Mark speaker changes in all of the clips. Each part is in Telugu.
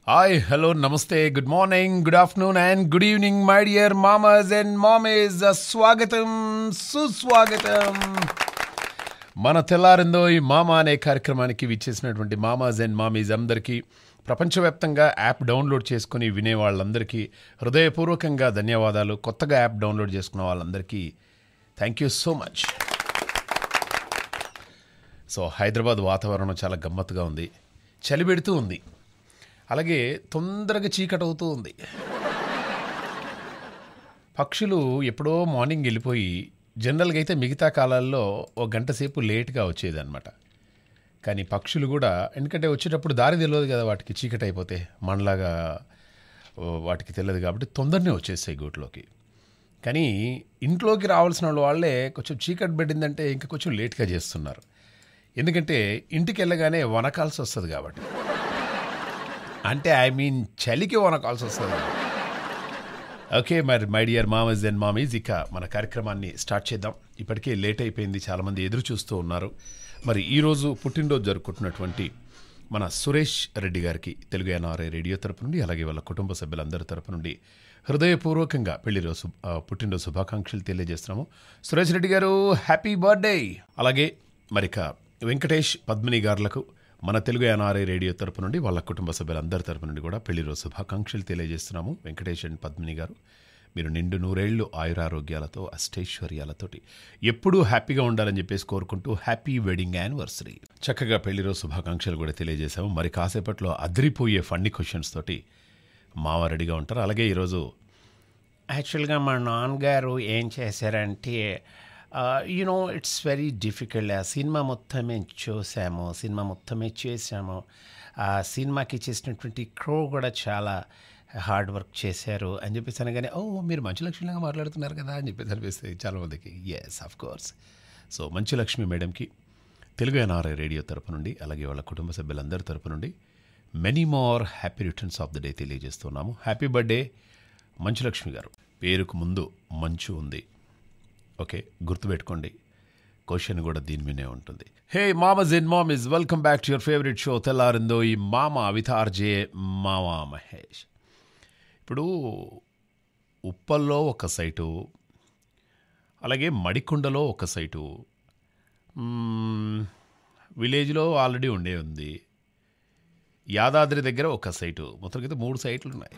Speaker 1: హాయ్ హలో నమస్తే good morning good afternoon and good evening my dear మామస్ అండ్ మామేజ్ స్వాగతం సుస్వాగతం మన తెల్లారిందో ఈ మామ అనే కార్యక్రమానికి విచ్చేసినటువంటి మామాజ్ అండ్ మామీజ్ అందరికీ ప్రపంచవ్యాప్తంగా యాప్ డౌన్లోడ్ చేసుకుని వినే వాళ్ళందరికీ హృదయపూర్వకంగా ధన్యవాదాలు కొత్తగా యాప్ డౌన్లోడ్ చేసుకున్న వాళ్ళందరికీ thank you so much so Hyderabad వాతావరణం చాలా గమ్మత్తుగా ఉంది చలి పెడుతూ ఉంది అలాగే తొందరగా చీకటి అవుతూ ఉంది పక్షులు ఎప్పుడో మార్నింగ్ వెళ్ళిపోయి జనరల్గా అయితే మిగతా కాలాల్లో ఒక గంట సేపు లేట్గా వచ్చేదన్నమాట కానీ పక్షులు కూడా ఎందుకంటే వచ్చేటప్పుడు దారి తెలియదు కదా వాటికి చీకటి అయిపోతే మనలాగా ఓ, వాటికి తెలియదు కాబట్టి తొందరనే వచ్చేస్తాయి గూట్లోకి కానీ ఇంట్లోకి రావాల్సిన వాళ్ళు వాళ్ళే కొంచెం చీకటి పెట్టిందంటే ఇంకా కొంచెం లేట్గా చేస్తున్నారు ఎందుకంటే ఇంటికి వెళ్ళగానే వనకాల్సి వస్తుంది కాబట్టి అంటే ఐ మీన్ చలికి వనకాల్సి వస్తుంది ఓకే మరి మై డియర్ మామస్ అండ్ మామీస్ ఇక మన కార్యక్రమాన్ని స్టార్ట్ చేద్దాం ఇప్పటికే లేట్ అయిపోయింది చాలామంది ఎదురు చూస్తూ ఉన్నారు మరి ఈరోజు పుట్టినరోజు జరుపుకుంటున్నటువంటి మన సురేష్ రెడ్డి గారికి తెలుగు ఎన్ఆర్ఐ రేడియో తరపు నుండి అలాగే వాళ్ళ కుటుంబ సభ్యులందరి తరపు నుండి హృదయపూర్వకంగా పెళ్లిరోజు ఆ, పుట్టినరోజు శుభాకాంక్షలు తెలియజేస్తున్నాము సురేష్ రెడ్డి గారు హ్యాపీ బర్త్డే అలాగే మరిక వెంకటేష్ పద్మిని గారులకు మన తెలుగు ఎన్ఆర్ఐ రేడియో తరపు నుండి వాళ్ళ కుటుంబ సభ్యులందరి తరపు నుండి కూడా పెళ్లిరోజు శుభాకాంక్షలు తెలియజేస్తున్నాము వెంకటేష్ అండ్ పద్మిని గారు మీరు నిండు నూరేళ్లు ఆయురారోగ్యాలతో అష్టైశ్వర్యాలతోటి ఎప్పుడూ హ్యాపీగా ఉండాలని చెప్పేసి కోరుకుంటూ హ్యాపీ వెడ్డింగ్ యానివర్సరీ చక్కగా పెళ్లిరోజు శుభాకాంక్షలు కూడా తెలియజేశాము మరి కాసేపట్లో అదిరిపోయే ఫన్నీ క్వశ్చన్స్ తోటి మామ రెడీగా ఉంటారు అలాగే ఈరోజు యాక్చువల్గా మా నాన్నగారు ఏం చేశారంటే యునో ఇట్స్ వెరీ డిఫికల్ట్ ఆ సినిమా మొత్తం మేము చూసాము సినిమా మొత్తమే చేసాము ఆ సినిమాకి చేసినటువంటి క్రో కూడా చాలా హార్డ్ వర్క్ చేశారు అని చెప్పేసి అనగానే ఓ మీరు మంచు లక్ష్మిలాగా మాట్లాడుతున్నారు కదా అని చెప్పేసి అనిపిస్తుంది చాలామందికి ఎస్ ఆఫ్ కోర్స్ సో మంచు లక్ష్మి మేడంకి తెలుగు ఎన్ఆర్ఐ రేడియో తరపు నుండి అలాగే వాళ్ళ కుటుంబ సభ్యులందరి తరపు నుండి many more happy returns of the day తెలియజేస్తున్నాము హ్యాపీ బర్త్డే మంచు లక్ష్మి గారు పేరుకు ముందు మంచు ఉంది ఓకే గుర్తుపెట్టుకోండి క్వశ్చన్ కూడా దీని మీదే ఉంటుంది హే మామస్ ఇన్ మామ్ ఇస్ welcome back to your favourite show తెల్లారిందో ఈ మామ విత్ ఆర్జే మామా మహేష్ ఇప్పుడు ఉప్పల్లో ఒక సైటు అలాగే మడికొండలో ఒక సైటు మ్మ్, విలేజ్లో ఆల్రెడీ ఉండే ఉంది యాదాద్రి దగ్గర ఒక సైటు మొత్తానికి మూడు సైట్లు ఉన్నాయి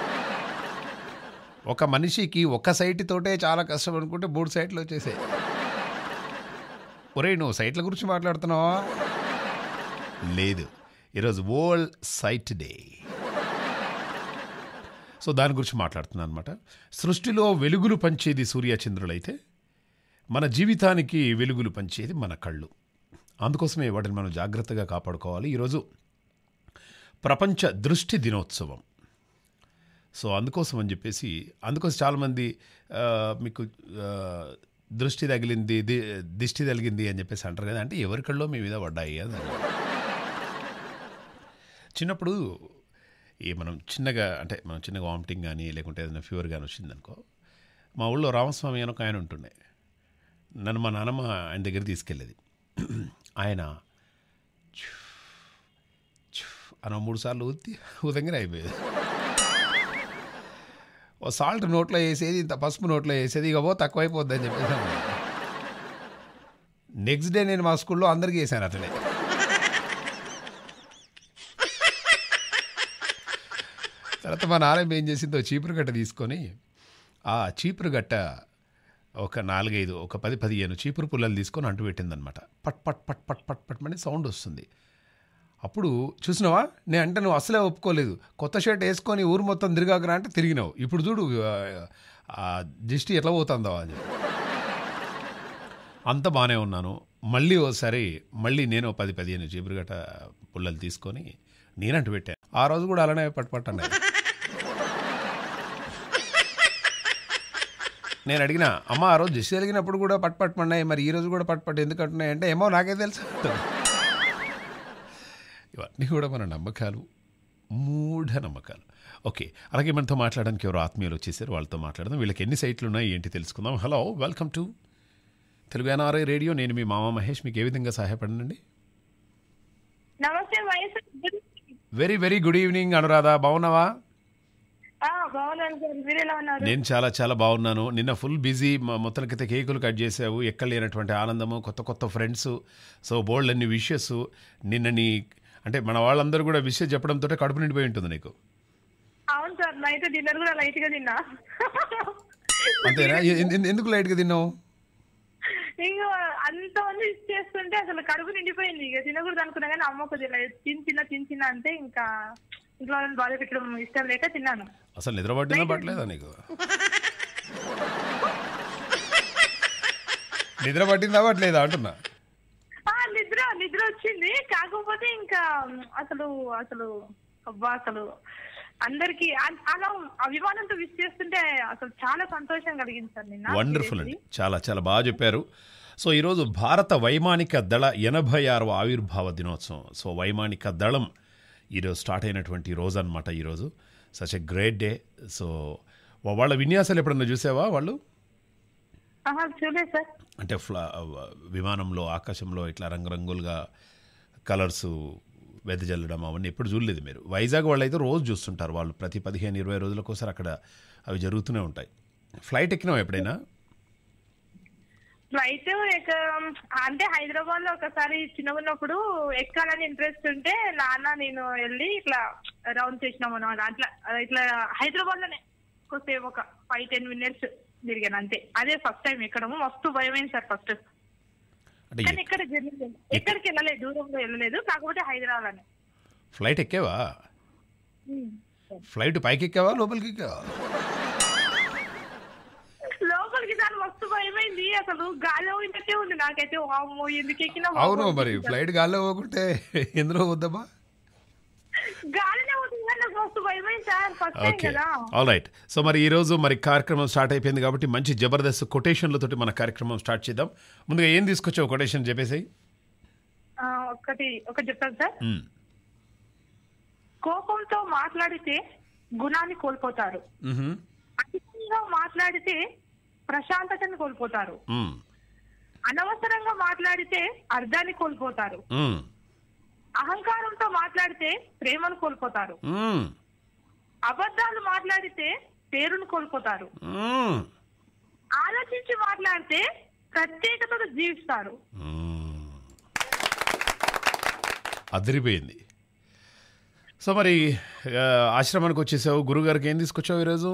Speaker 1: ఒక మనిషికి ఒక సైట్ తోటే చాలా కష్టం అనుకుంటే మూడు సైట్లు వచ్చేసాయి ఒరేయ్ నువ్వు సైట్ల గురించి మాట్లాడుతున్నావా లేదు ఈరోజు వరల్డ్ సైట్ డే సో దాని గురించి మాట్లాడుతున్నాను అనమాట సృష్టిలో వెలుగులు పంచేది సూర్యచంద్రులైతే మన జీవితానికి వెలుగులు పంచేది మన కళ్ళు అందుకోసమే వాటిని మనం జాగ్రత్తగా కాపాడుకోవాలి ఈరోజు ప్రపంచ దృష్టి దినోత్సవం సో అందుకోసం అని చెప్పేసి అందుకోసం చాలామంది ఆ, మీకు ఆ, దృష్టి తగిలింది ది- దిష్టి తగిలింది అని చెప్పేసి అంటారు కదా అంటే ఎవరి కళ్ళో మీ మీద పడ్డాయి అని చిన్నప్పుడు ఈ మనం చిన్నగా అంటే మనం చిన్నగా వామిటింగ్ కానీ లేకుంటే ఏదైనా ఫీవర్ కానీ వచ్చిందనుకో మా ఊళ్ళో రామస్వామి అని ఒక ఆయన ఉంటుండే నన్ను మా నాన్నమ్మ ఆయన దగ్గర తీసుకెళ్ళేది ఆయన అని మూడు సార్లు ఊతి ఊదంగానే అయిపోయేది ఓ సాల్ట్ నోట్లో వేసేది ఇంత పసుపు నోట్లో వేసేది ఇక పో తక్కువైపోద్ది అని చెప్పేసి అన్నాడు. నెక్స్ట్ డే నేను మా స్కూల్లో అందరికీ వేసాను అతనే తర్వాత మా నాన్నమ్మ ఏం చేసిందో చీపురు గట్ట తీసుకొని ఆ చీపురు గట్ట ఒక నాలుగైదు ఒక పది పదిహేను చీపురు పుల్లలు తీసుకొని అంటు పెట్టిందనమాట పట్ పట్ పట్ పట్ పట్ పట్ అని సౌండ్ వస్తుంది అప్పుడు చూసినావా నేను అంటే నువ్వు అసలే ఒప్పుకోలేదు కొత్త షర్ట్ వేసుకొని ఊరు మొత్తం తిరిగాకరా అంటే తిరిగినావు ఇప్పుడు చూడు ఆ, ఆ దిష్టి ఎట్లా పోతుందో అని చెప్పి. అంత బాగానే ఉన్నాను మళ్ళీ ఓసారి మళ్ళీ నేను ఓ పది పదిహేను చీపురుగట్ట పుల్లలు తీసుకొని నేనంటూ పెట్టాను ఆ రోజు కూడా అలానే పట్ పట్ అన్నాయి నేను అడిగిన అమ్మ ఆ రోజు దిష్టి వెలిగినప్పుడు కూడా పట్ పట్ పడినాయి మరి ఈ రోజు కూడా పట్ పట్ ఎందుకు అంటున్నాయి అంటే ఏమో నాకే తెలుసు ఇవన్నీ కూడా మన నమ్మకాలు మూఢ నమ్మకాలు ఓకే అలాగే మనతో మాట్లాడడానికి ఎవరు ఆత్మీయులు వచ్చేసారు వాళ్ళతో మాట్లాడదాం వీళ్ళకి ఎన్ని సైట్లు ఉన్నాయి ఏంటి తెలుసుకుందాం hello welcome to Telugu NRI radio నేను మీ మామ మహేష్ మీకు ఏ విధంగా సహాయపడనండి
Speaker 2: నమస్తే వయసు
Speaker 1: very very good evening Anuradha బాగున్నావా
Speaker 2: ఆ, బాగున్నాను సార్ మీరు ఎలా ఉన్నారు
Speaker 1: నేను చాలా చాలా బాగున్నాను నిన్న ఫుల్ బిజీ మొత్తానికైతే కేకులు కట్ చేసావు ఎక్కలేనటువంటి ఆనందము కొత్త కొత్త ఫ్రెండ్స్ సో బోల్డ్ అన్ని విషెస్ నిన్న నీ అంటే మన వాళ్ళందరూ కూడా విషయం చెప్పడంతో కడుపు నిండిపోయి ఉంటుంది నీకు
Speaker 2: అవును సార్ నైట్ డిన్నర్ కూడా లైట్ గా తిన్నా
Speaker 1: అంతేనా ఎ- ఎ- ఎందుకు లైట్గా తిన్నావు
Speaker 2: ఇంకా అంతమంది చేస్తుంటే అసలు కడుపు నిండిపోయింది ఇక తినకూడదు అనుకున్నా కానీ అమ్మ కొద్దిగా తిని తిన్న తిని తిన్న అంటే ఇంకా ఇంట్లో వాళ్ళని బాధ పెట్టడం ఇష్టం లేక తిన్నాను
Speaker 1: అసలు నిద్ర పట్టిందా పట్టలేదా నీకు నిద్ర పట్టిందా పట్టలేదా అంటున్నా
Speaker 2: ఆ, నిద్ర నిద్ర వచ్చింది కాకపోతే ఇంకా అసలు అసలు అబ్బా అసలు అందరికి అలా అభిమానంతో విష్ చేస్తుంటే అసలు చాలా సంతోషం కలిగింది సార్ నిన్న
Speaker 1: వండర్ఫుల్ అండి చాలా చాలా బాగా చెప్పారు సో ఈరోజు భారత వైమానిక దళ ఎనభై ఆరవ ఆవిర్భావ దినోత్సవం సో వైమానిక దళం ఈరోజు స్టార్ట్ అయినటువంటి రోజు అనమాట ఈరోజు such a great day so వాళ్ళ విన్యాసాలు ఎప్పుడన్నా చూసావా వాళ్ళు
Speaker 2: ఆహా, చూడలేదు సార్
Speaker 1: అంటే ఫ్లా విమానంలో ఆకాశంలో ఇట్లా రంగురంగులుగా కలర్స్ వెదజల్లడం అవన్నీ ఎప్పుడు చూడలేదు మీరు వైజాగ్ వాళ్ళు అయితే రోజు చూస్తుంటారు వాళ్ళు ప్రతి పదిహేను ఇరవై రోజులకోసారి అక్కడ అవి జరుగుతూనే ఉంటాయి ఫ్లైట్ ఎక్కినావు ఎప్పుడైనా
Speaker 2: ఫ్లైట్ ఎక్క అంటే హైదరాబాద్ లో ఒకసారి చిన్నగా ఉన్నప్పుడు ఎక్కాలని ఇంట్రెస్ట్ ఉంటే నాన్న నేను వెళ్ళి ఇట్లా రౌండ్ చేసినాం అనమాట అట్లా ఇట్లా హైదరాబాద్ లోనే కొద్దిసేపు ఒక ఫైవ్ టెన్ మినిట్స్ తిరిగాను అంతే అదే ఫస్ట్ టైం ఎక్కడము మస్తు భయమైంది సార్ ఫస్ట్
Speaker 1: అంటే
Speaker 2: కానీ ఎక్కడ జర్నీ ఎక్కడికి వెళ్ళలేదు దూరంలో వెళ్ళలేదు కాకపోతే హైదరాబాద్ అని
Speaker 1: ఫ్లైట్ ఎక్కేవా ఫ్లైట్ పైకి ఎక్కావా లోపలికి ఎక్కావా
Speaker 2: లోపలికి దాని మస్తు భయమైంది అసలు గాలి పోయినట్టే ఉంది నాకైతే వామ్మో ఎందుకు ఎక్కినా
Speaker 1: అవును మరి ఫ్లైట్ గాల్లో పోకుంటే ఎందులో వద్దమ్మా
Speaker 2: గాలినే ఉంటుంది కానీ నాకు మస్తు భయమైంది సార్ ఫస్ట్ టైం
Speaker 1: ఓకే
Speaker 2: కదా
Speaker 1: ఆల్ రైట్ సో మరి ఈరోజు మరి కార్యక్రమం స్టార్ట్ అయిపోయింది కాబట్టి మంచి జబర్దస్త్ కొటేషన్లతోటి మన కార్యక్రమం స్టార్ట్ చేద్దాం ముందుగా ఏం తీసుకొచ్చావు కొటేషన్ చెప్పేసి
Speaker 2: ఆ, ఒకటి ఒకటి చెప్తాను సార్ కోపంతో మాట్లాడితే గుణాన్ని కోల్పోతారు అధికంగా మాట్లాడితే ప్రశాంతతను కోల్పోతారు అనవసరంగా మాట్లాడితే అర్థాన్ని కోల్పోతారు అహంకారంతో మాట్లాడితే ప్రేమను కోల్పోతారు అబద్ధాలు మాట్లాడితే పేరును కోల్పోతారు ఆలోచించి మాట్లాడితే ప్రత్యేకతను జీవిస్తారు
Speaker 1: అదిరిపోయింది సో మరి ఆ, ఆశ్రమానికి వచ్చేసావు గురుగారికి ఏం తీసుకొచ్చావు ఈరోజు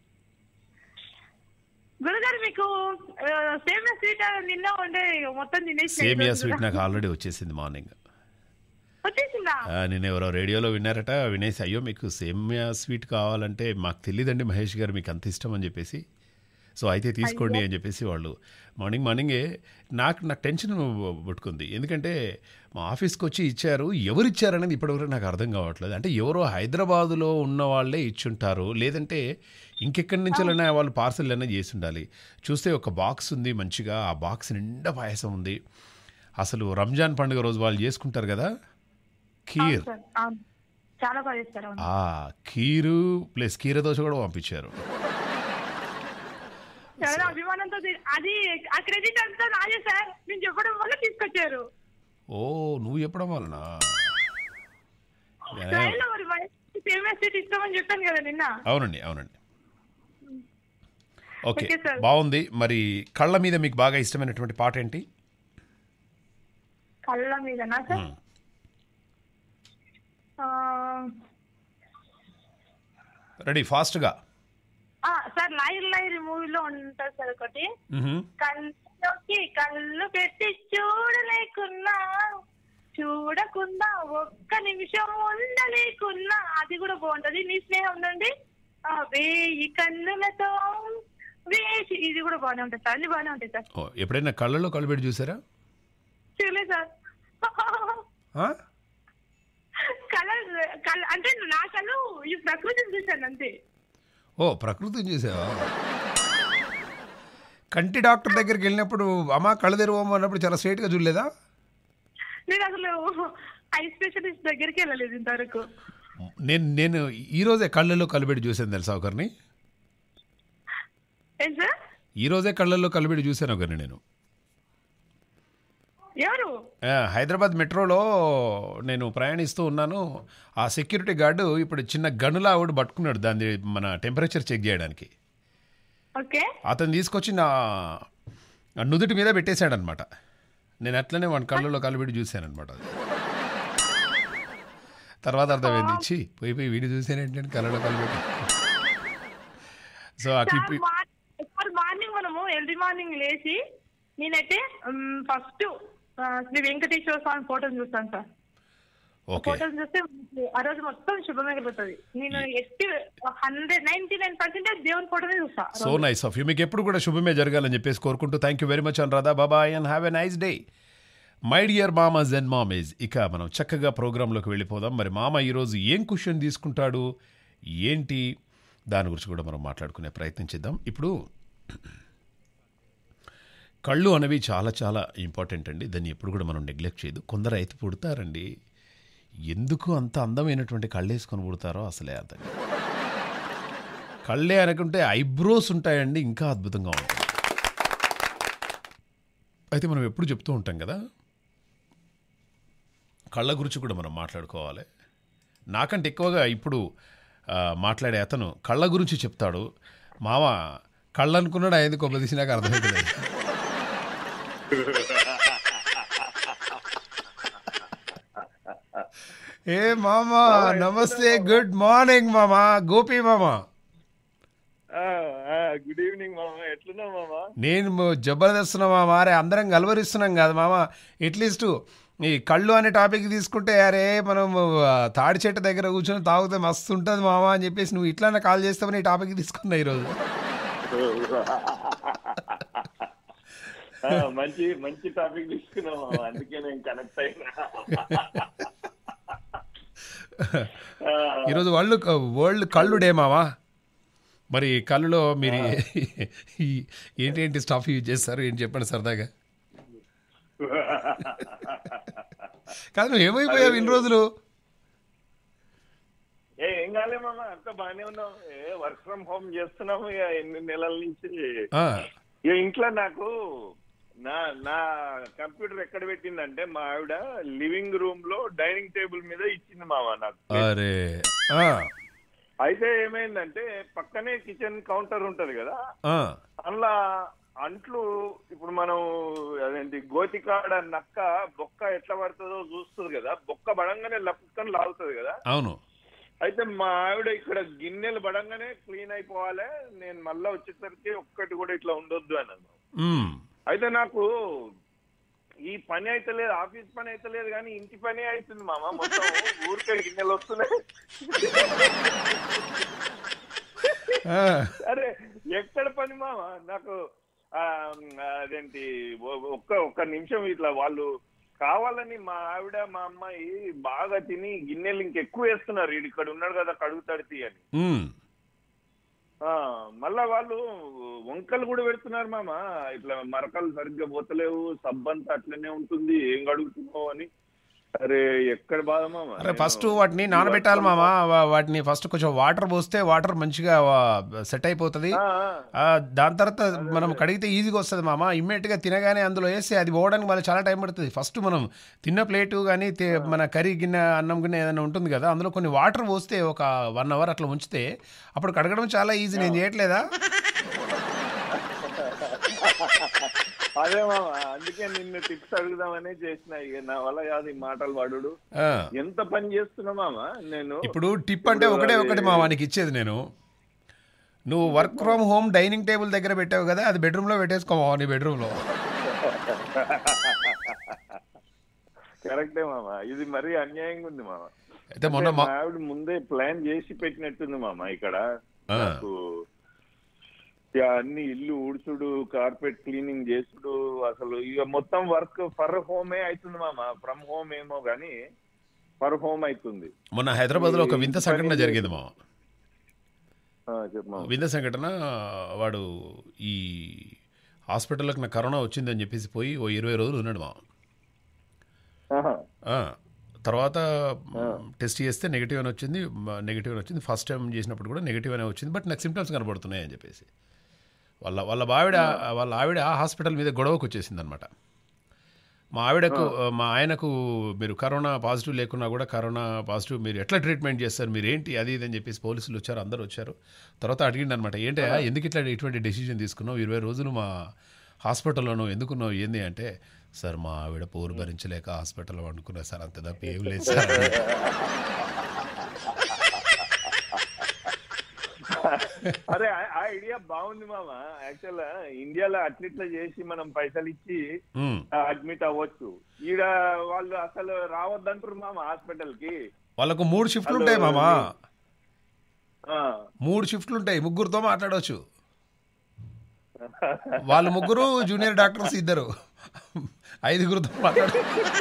Speaker 2: గురుగారు మీకు సేమియా స్వీట్ నిన్న ఉండే మొత్తం తినేసి
Speaker 1: సేమియా స్వీట్ నాకు ఆల్రెడీ వచ్చేసింది మార్నింగ్
Speaker 2: వచ్చేసిందా
Speaker 1: నేను ఎవరో రేడియోలో విన్నారట వినేసి అయ్యో మీకు సేమియా స్వీట్ కావాలంటే మాకు తెలియదండి మహేష్ గారు మీకు అంత ఇష్టం అని చెప్పేసి సో అయితే తీసుకోండి అని చెప్పేసి వాళ్ళు మార్నింగ్ మార్నింగే నాకు నాకు టెన్షన్ పట్టుకుంది ఎందుకంటే మా ఆఫీస్కి వచ్చి ఇచ్చారు ఎవరు ఇచ్చారనేది ఇప్పటివరకు నాకు అర్థం కావట్లేదు అంటే ఎవరో హైదరాబాదులో ఉన్న వాళ్ళే ఇచ్చుంటారు లేదంటే ఇంకెక్కడి నుంచైనా వాళ్ళు పార్సల్ అయినా చేసి ఉండాలి చూస్తే ఒక బాక్స్ ఉంది మంచిగా ఆ బాక్స్ నిండా పాయసం ఉంది అసలు రంజాన్ పండుగ రోజు వాళ్ళు చేసుకుంటారు కదా ఖీర్
Speaker 2: సార్ అవును చాలా బాగా చేస్తారు అవును
Speaker 1: ఆ ఖీరు ప్లస్ కీర దోశ కూడా పంపించారు
Speaker 2: చాలా అభిమానంతో తి- అది ఆ క్రెడిట్ అంతా నాదే సార్ నేను చెప్పడం వల్ల తీసుకొచ్చారు
Speaker 1: ఓ నువ్వు చెప్పడం వలన ఏ,
Speaker 2: ట్రైన్లో మరి సేమియా స్వీట్ ఇస్తామని చెప్పాను కదా నిన్న
Speaker 1: అవునండి అవునండి ఓకే
Speaker 2: ఓకే సార్.
Speaker 1: బాగుంది మరి కళ్ళ మీద మీకు బాగా ఇష్టమైనటువంటి పాట ఏంటి
Speaker 2: కళ్ళ మీదనా సార్
Speaker 1: మ్మ్.
Speaker 2: ఆ,
Speaker 1: రెడీ ఫాస్ట్గా
Speaker 2: ఆ, సార్ లైర్ లైర్ మూవీలో ఉంటుంది సార్ ఒకటి
Speaker 1: మ్హూ.
Speaker 2: కళ్ళకి కళ్ళు పెట్టి చూడలేకున్నా చూడకుండా ఒక్క నిమిషం ఉండలేకున్నా అది కూడా బాగుంటది నీ స్నేహం నుండి ఆ, వేయి కన్నులతో వేసి ఇది కూడా బాగానే ఉంటుంది సార్ అన్ని బాగానే ఉంటాయి సార్
Speaker 1: ఓ, ఎప్పుడైనా కళ్ళలో కళ్ళు పెట్టి చూసారా
Speaker 2: చూడలేదు సార్
Speaker 1: ఆ?
Speaker 2: కలర్ కల అంటే నా కళ్ళు ఈ ప్రకృతిని చూశాను అంతే
Speaker 1: ఓ ప్రకృతిని చూసావా కంటి డాక్టర్ దగ్గరికి వెళ్ళినప్పుడు అమ్మా కళ్ళు తెరవమ్మ అన్నప్పుడు చాలా స్ట్రైట్గా చూడలేదా
Speaker 2: నేను అసలు ఐ స్పెషలిస్ట్ దగ్గరికి వెళ్ళలేదు ఇంతవరకు
Speaker 1: నేను నేను ఈరోజే కళ్ళల్లో కళ్ళబెట్టి చూశాను తెలుసా ఒకరిని
Speaker 2: ఏం సార్
Speaker 1: ఈరోజే కళ్ళల్లో కళ్ళబెట్టి చూశాను ఒకరిని నేను
Speaker 2: ఎవరు
Speaker 1: ఆ, హైదరాబాద్ మెట్రోలో నేను ప్రయాణిస్తూ ఉన్నాను ఆ సెక్యూరిటీ గార్డు ఇప్పుడు చిన్న గనులా ఆవిడ పట్టుకున్నాడు దాన్ని మన టెంపరేచర్ చెక్ చేయడానికి
Speaker 2: ఓకే
Speaker 1: అతను తీసుకొచ్చి నా నా నుదుటి మీద పెట్టేశాడనమాట నేను అట్లనే వాడి కళ్ళలో కళ్ళు పెట్టి చూశానమాట అది తర్వాత అర్థమైంది ఇచ్చి పోయి పోయి వీడియో చూసానేంటంటే కళ్ళలో కళ్ళు పెట్టి సో ఆ క్లిప్
Speaker 2: సార్ మార్నింగ్ మనము ఎర్లీ మార్నింగ్ లేచి నేనైతే ఫస్ట్ శ్రీ వెంకటేశ్వర స్వామి ఫోటోని చూస్తాను సార్
Speaker 1: ఓకే
Speaker 2: ఫోటోస్ చూస్తే మనకి ఆ రోజు మొత్తం శుభమే కలుగుతుంది నేను ఎట్టి హండ్రెడ్ నైన్టీ నైన్ పర్సెంటేజ్ దేవుని ఫోటోనే చూస్తా ఆ
Speaker 1: సో
Speaker 2: రోజు.
Speaker 1: నైస్ ఆఫ్ యూ మీకు ఎప్పుడు కూడా శుభమే జరగాలని చెప్పేసి కోరుకుంటూ thank you very much Anuradha బాబాయ్ and have a nice day my dear మామాజ్ అండ్ మామేజ్ ఇక మనం చక్కగా ప్రోగ్రాంలోకి వెళ్ళిపోదాం మరి మామ ఈరోజు ఏం క్వశ్చన్ తీసుకుంటాడు ఏంటి దాని గురించి కూడా మనం మాట్లాడుకునే ప్రయత్నం చేద్దాం ఇప్పుడు కళ్ళు అనేవి చాలా చాలా ఇంపార్టెంట్ అండి దాన్ని ఎప్పుడు కూడా మనం నెగ్లెక్ట్ చేయదు కొందరు అయితే పుడతారండి ఎందుకు అంత అందమైనటువంటి కళ్ళు వేసుకొని పుడతారో అసలే అర్థం కాదు. కళ్ళే అనుకుంటే ఐబ్రోస్ ఉంటాయండి ఇంకా అద్భుతంగా ఉంటుంది అయితే మనం ఎప్పుడు చెప్తూ ఉంటాం కదా కళ్ళ గురించి కూడా మనం మాట్లాడుకోవాలి నాకంటే ఎక్కువగా ఇప్పుడు ఆ, మాట్లాడే అతను కళ్ళ గురించి చెప్తాడు మామ కళ్ళు అనుకున్నాడు ఐదు కొబ్బ తీసి నాకు అర్థమవుతుంది ఏ మామ నమస్తే గుడ్ మార్నింగ్ మామ గోపి మామ
Speaker 3: గుడ్ ఈవినింగ్ మామ ఎట్లున్నావు మామ
Speaker 1: నేను జబర్దస్త్ మామ అరే అందరం కలవరిస్తున్నాం కదా మామ అట్లీస్ట్ ఈ కళ్ళు అనే టాపిక్ తీసుకుంటే అరే మనం ఆ, తాడి చెట్టు దగ్గర కూర్చొని తాగితే మస్తు ఉంటుంది మామ అని చెప్పేసి నువ్వు ఇట్లానే కాల్ చేస్తావని ఈ టాపిక్ తీసుకున్నా ఈరోజు
Speaker 3: ఆ, మంచి మంచి టాపిక్ తీసుకున్నావు మామ అందుకే నేను కనెక్ట్ అయినా ఆ,
Speaker 1: ఈరోజు వరల్డ్ వరల్డ్ కళ్ళు డే మావా మరి కళ్ళులో మీరు ఈ ఏంటి ఏంటి స్టాఫ్ యూజ్ చేస్తారు ఏంటి చెప్పండి సరదాగా కాదు నువ్వు ఏమైపోయావు ఇన్ని రోజులు
Speaker 3: ఏ ఏం కాలే మామ అంత బాగానే ఉన్నాం ఏ వర్క్ ఫ్రమ్ హోమ్ చేస్తున్నాము ఇక ఎన్ని నెలల నుంచి
Speaker 1: ఆ,
Speaker 3: ఇక ఇంట్లో నాకు నా నా కంప్యూటర్ ఎక్కడ పెట్టిందంటే మా ఆవిడ లివింగ్ రూమ్ లో డైనింగ్ టేబుల్ మీద ఇచ్చింది మామ నాకు
Speaker 1: అరే ఆ,
Speaker 3: అయితే ఏమైందంటే పక్కనే కిచెన్ కౌంటర్ ఉంటది కదా
Speaker 1: ఆ,
Speaker 3: అందులో అంట్లు ఇప్పుడు మనం అదేంటి గోతికాడ నక్క బొక్క ఎట్లా పడుతుందో చూస్తుంది కదా బొక్క పడంగానే లప్పుకొని లాగుతుంది కదా
Speaker 1: అవును
Speaker 3: అయితే మా ఆవిడ ఇక్కడ గిన్నెలు పడంగానే క్లీన్ అయిపోవాలి నేను మళ్ళా వచ్చేసరికి ఒక్కటి కూడా ఇట్లా ఉండొద్దు అన్నాను
Speaker 1: మ్,
Speaker 3: అయితే నాకు ఈ పని అయితే లేదు ఆఫీస్ పని అయితే లేదు కానీ ఇంటి పని అవుతుంది మామ మొత్తం ఊరికే గిన్నెలు వస్తున్నాయి
Speaker 1: ఆ,
Speaker 3: అరే ఎక్కడ పని మామ నాకు ఆ, అదేంటి ఒ- ఒక్క ఒక్క నిమిషం ఇట్లా వాళ్ళు కావాలని మా ఆవిడ మా అమ్మాయి బాగా తిని గిన్నెలు ఇంకెక్కువ వేస్తున్నారు ఈడు ఇక్కడ ఉన్నాడు కదా కడుగుతాడు తీ అని
Speaker 1: మ్,
Speaker 3: ఆ, మళ్ళా వాళ్ళు వంకలు కూడా పెడుతున్నారు మామ ఇట్లా మరకలు సరిగ్గా పోతలేవు సబ్బంతా అట్లనే ఉంటుంది ఏం కడుగుతున్నావు అని అరే ఎక్కడ బాధ మామ
Speaker 1: అరే ఫస్ట్
Speaker 3: నేను-
Speaker 1: వాటిని నానబెట్టాలి మామ వా- వాటిని ఫస్ట్ కొంచెం వాటర్ పోస్తే వాటర్ మంచిగా సెట్ అయిపోతుంది
Speaker 3: ఆ,
Speaker 1: ఆ, దాని తర్వాత మనం కడిగితే ఈజీగా వస్తుంది మామ ఇమ్మీడియట్గా తినగానే అందులో వేసి అది పోవడానికి మళ్ళీ చాలా టైం పడుతుంది ఫస్ట్ మనం తిన్న ప్లేటు కానీ మన కర్రీ గిన్నె అన్నం గిన్నె ఏదైనా ఉంటుంది కదా అందులో కొన్ని వాటర్ పోస్తే ఒక వన్ అవర్ అట్లా ఉంచితే అప్పుడు కడగడం చాలా ఈజీ నేను చేయట్లేదా
Speaker 3: అదే మామ అందుకే నిన్ను టిప్స్ అడుగుదామనే చేసిన ఇక నా వల్ల కాదు ఈ మాటలు వాడు
Speaker 1: ఆ,
Speaker 3: ఎంత పని చేస్తున్నా మామ నేను
Speaker 1: ఇప్పుడు టిప్ అంటే ఒకటే ఒకటి మా వానికి ఇచ్చేది నేను నువ్వు work from home dining table దగ్గర పెట్టావు కదా అది బెడ్రూమ్లో పెట్టేసుకో మావా నీ బెడ్రూమ్లో
Speaker 3: కరెక్టే మామ ఇది మరీ అన్యాయంగా ఉంది మామ
Speaker 1: అయితే మొన్న
Speaker 3: అంటే
Speaker 1: మా
Speaker 3: మా ఆవిడ ముందే ప్లాన్ చేసి పెట్టినట్టుంది మామ ఇక్కడ
Speaker 1: ఆ.
Speaker 3: నాకు ఇక అన్ని ఇల్లు ఊడ్చుడు కార్పెట్ క్లీనింగ్ చేసుడు అసలు ఇక మొత్తం వర్క్ ఫర్ హోమే అవుతుంది మామ ఫ్రమ్ హోమ్ ఏమో గానీ ఫర్ హోమ్ అవుతుంది
Speaker 1: మొన్న హైదరాబాద్లో ఒక వింత
Speaker 3: ఈ
Speaker 1: సంఘటన
Speaker 3: పని
Speaker 1: జరిగింది మావ
Speaker 3: ఆ, చెప్పు మామ
Speaker 1: వింత సంఘటన వాడు ఈ హాస్పిటల్లోకి నాకు కరోనా వచ్చిందని చెప్పేసి పోయి ఓ ఇరవై రోజులు ఉన్నాడు మా
Speaker 3: ఆహా.
Speaker 1: ఆ, తర్వాత టెస్ట్ చేస్తే నెగిటివ్ అని వచ్చింది నెగిటివ్ అని వచ్చింది ఫస్ట్ టైం చేసినప్పుడు కూడా నెగిటివ్ అనే వచ్చింది బట్ నాకు సిమ్టమ్స్ కనబడుతున్నాయి అని చెప్పేసి వాళ్ళ వాళ్ళ ఆవిడ వాళ్ళ ఆవిడ ఆ హాస్పిటల్ మీద గొడవకు వచ్చేసింది అనమాట మా ఆవిడకు మా ఆయనకు మీరు కరోనా పాజిటివ్ లేకున్నా కూడా కరోనా పాజిటివ్ మీరు ఎట్లా ట్రీట్మెంట్ చేస్తారు మీరు ఏంటి అది ఇది అని చెప్పేసి పోలీసులు వచ్చారు అందరూ వచ్చారు తర్వాత అడిగిండు అనమాట ఏంటి ఎందుకు ఇట్లా ఇటువంటి డెసిజన్ తీసుకున్నావు ఇరవై రోజులు మా హాస్పిటల్లోనూ ఎందుకున్నావు ఏంది అంటే సార్ మా ఆవిడ పోరు భరించలేక హాస్పిటల్లో వండుకున్నా సార్ అంత తప్ప ఏం లేదు సార్
Speaker 3: అరే ఆ- ఆ ఐడియా బాగుంది మామ యాక్చువల్ ఇండియాలో అట్లిట్లా చేసి మనం పైసలు ఇచ్చి
Speaker 1: ఉమ్.
Speaker 3: అడ్మిట్ అవ్వచ్చు ఈడ వాళ్ళు అసలు రావద్దంటారు మామ హాస్పిటల్ కి
Speaker 1: వాళ్ళకు మూడు షిఫ్ట్లు ఉంటాయి మామా
Speaker 3: ఆ.
Speaker 1: మూడు షిఫ్ట్లు ఉంటాయి ముగ్గురుతో మాట్లాడవచ్చు వాళ్ళు ముగ్గురు జూనియర్ డాక్టర్స్ ఇద్దరు ఐదుగురితో మాట్లాడ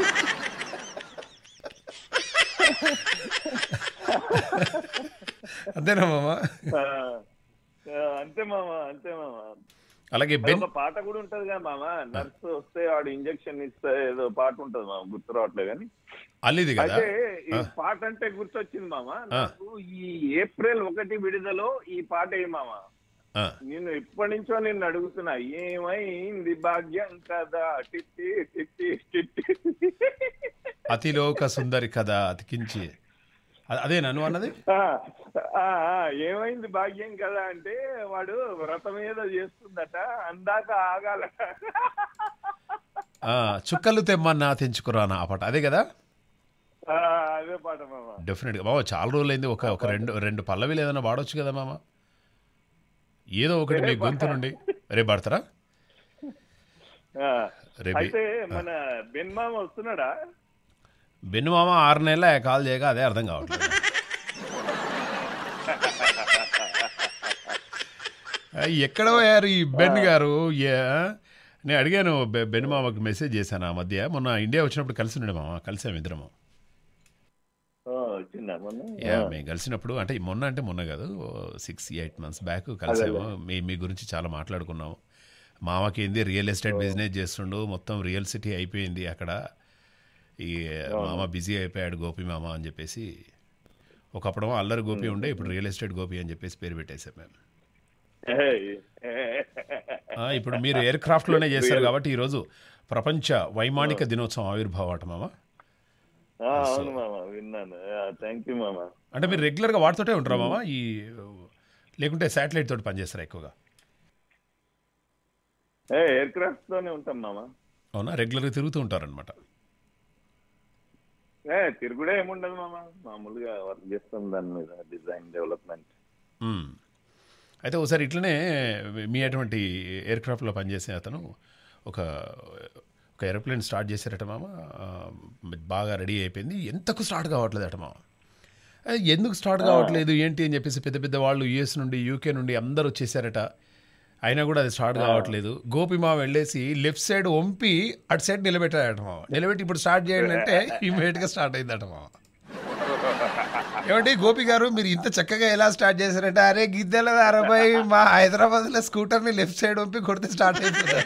Speaker 1: అంతేనా మామ
Speaker 3: ఆ. ఆ, అంతే మామ అంతే మామ
Speaker 1: అలాగే బెన్
Speaker 3: ఒక పాట కూడా ఉంటది కదా మామ నర్స్ వస్తే వాడు ఇంజక్షన్ ఇస్తే ఏదో పాట ఉంటది మామ గుర్తు రావట్లేదు కానీ
Speaker 1: అల్లిది కదా
Speaker 3: అయితే ఈ పాట అంటే గుర్తొచ్చింది మామ నాకు ఈ ఏప్రిల్ ఒకటి విడుదలో ఈ పాట ఏ మామ
Speaker 1: ఆ,
Speaker 3: నేను ఎప్పటి నుంచో నిన్ను అడుగుతున్నా ఏమైంది భాగ్యం కదా టిట్టి టిట్టి టిట్టి
Speaker 1: అతిలోక సుందరి కథ అతికించి అ- అదే నన్ను అన్నది
Speaker 3: ఆ, ఆ, ఆ, ఏమైంది భాగ్యం కదా అంటే వాడు వ్రతం ఏదో చేస్తుందట అందాక ఆగాలట
Speaker 1: ఆ, చుక్కలు తెమ్మన్నా తెంచుకురానా ఆ పాట అదే కదా
Speaker 3: ఆ, అదే పాట మామ
Speaker 1: డెఫినెట్గా బాబా చాలా రోజులైంది ఒక ఒక రెండు రెండు పల్లవిలు ఏదైనా వాడొచ్చు కదా మామ ఏదో ఒకటి మీ గొంతు నుండి రేపు పాడతారా
Speaker 3: ఆ,
Speaker 1: రేపు
Speaker 3: అయితే మన బెన్మామ వస్తున్నాడా
Speaker 1: బెన్ను మామ ఆరు నెలల కాల్ చేయక అదే అర్థం కావట్లేదు ఆ, ఎక్కడ పోయారు ఈ బెన్ గారు ఏ- నేను అడిగాను బె- బెన్ మామకి మెసేజ్ చేశాను ఆ మధ్య మొన్న ఇండియా వచ్చినప్పుడు కలిసి ఉండే మామ కలిసాము ఇద్దరము
Speaker 3: ఓ, వచ్చిందా మొన్న
Speaker 1: యా మేము కలిసినప్పుడు అంటే మొన్న అంటే మొన్న కాదు సిక్స్ ఎయిట్ మంత్స్ బ్యాక్ కలిసాము మీ మీ గురించి చాలా మాట్లాడుకున్నాము మామకి ఏంది రియల్ ఎస్టేట్ బిజినెస్ చేస్తుండు మొత్తం రియల్ సిటీ అయిపోయింది అక్కడ ఈ మామ బిజీ అయిపోయాడు గోపి మామ అని చెప్పేసి ఒకప్పుడు అల్లరి గోపి ఉండే ఇప్పుడు రియల్ ఎస్టేట్ గోపి అని చెప్పేసి పేరు పెట్టేశాం మేము
Speaker 3: ఏయ్.
Speaker 1: ఆ, ఇప్పుడు మీరు ఎయిర్ క్రాఫ్ట్లోనే చేస్తారు కాబట్టి ఈరోజు ప్రపంచ వైమానిక దినోత్సవం ఆవిర్భావట మామ
Speaker 3: ఆ, అవును మామ విన్నాను థ్యాంక్ యూ మామ
Speaker 1: అంటే మీరు రెగ్యులర్గా వాటితోటే ఉంటారా మామ ఈ లేకుంటే శాటిలైట్ తోటి పనిచేస్తారా ఎక్కువగా
Speaker 3: ఏ ఎయిర్ క్రాఫ్ట్ తోనే ఉంటాం మామ
Speaker 1: అవునా రెగ్యులర్గా తిరుగుతూ ఉంటారనమాట
Speaker 3: ఏ తిరుగుడే ఏముండదు మామ మామూలుగా వర్క్ చేస్తాం దాని మీద డిజైన్ డెవలప్మెంట్
Speaker 1: అయితే ఒకసారి ఇట్లనే మీ అటువంటి ఎయిర్ క్రాఫ్ట్లో పనిచేసే అతను ఒక ఒక ఏరోప్లేన్ స్టార్ట్ చేశారట మామ ఆ, బాగా రెడీ అయిపోయింది ఎంతకు స్టార్ట్ కావట్లేదట మామ అది ఎందుకు స్టార్ట్ కావట్లేదు ఏంటి అని చెప్పేసి పెద్ద పెద్ద వాళ్ళు యుఎస్ నుండి యూకే నుండి అందరూ వచ్చేసారట అయినా కూడా అది స్టార్ట్ కావట్లేదు గోపి మామ వెళ్ళేసి లెఫ్ట్ సైడ్ వంపి అటు సైడ్ నిలబెట్టాడట మామ నిలబెట్టి ఇప్పుడు స్టార్ట్ చేయండి అంటే ఇమీడియట్గా స్టార్ట్ అయిందట మామ ఏమండి గోపి గారు మీరు ఇంత చక్కగా ఎలా స్టార్ట్ చేశారంటే అరే గిద్దెల అరవై మా హైదరాబాద్ లో స్కూటర్ ని లెఫ్ట్ సైడ్ పంపి కొడితే స్టార్ట్ అయిపోతుంది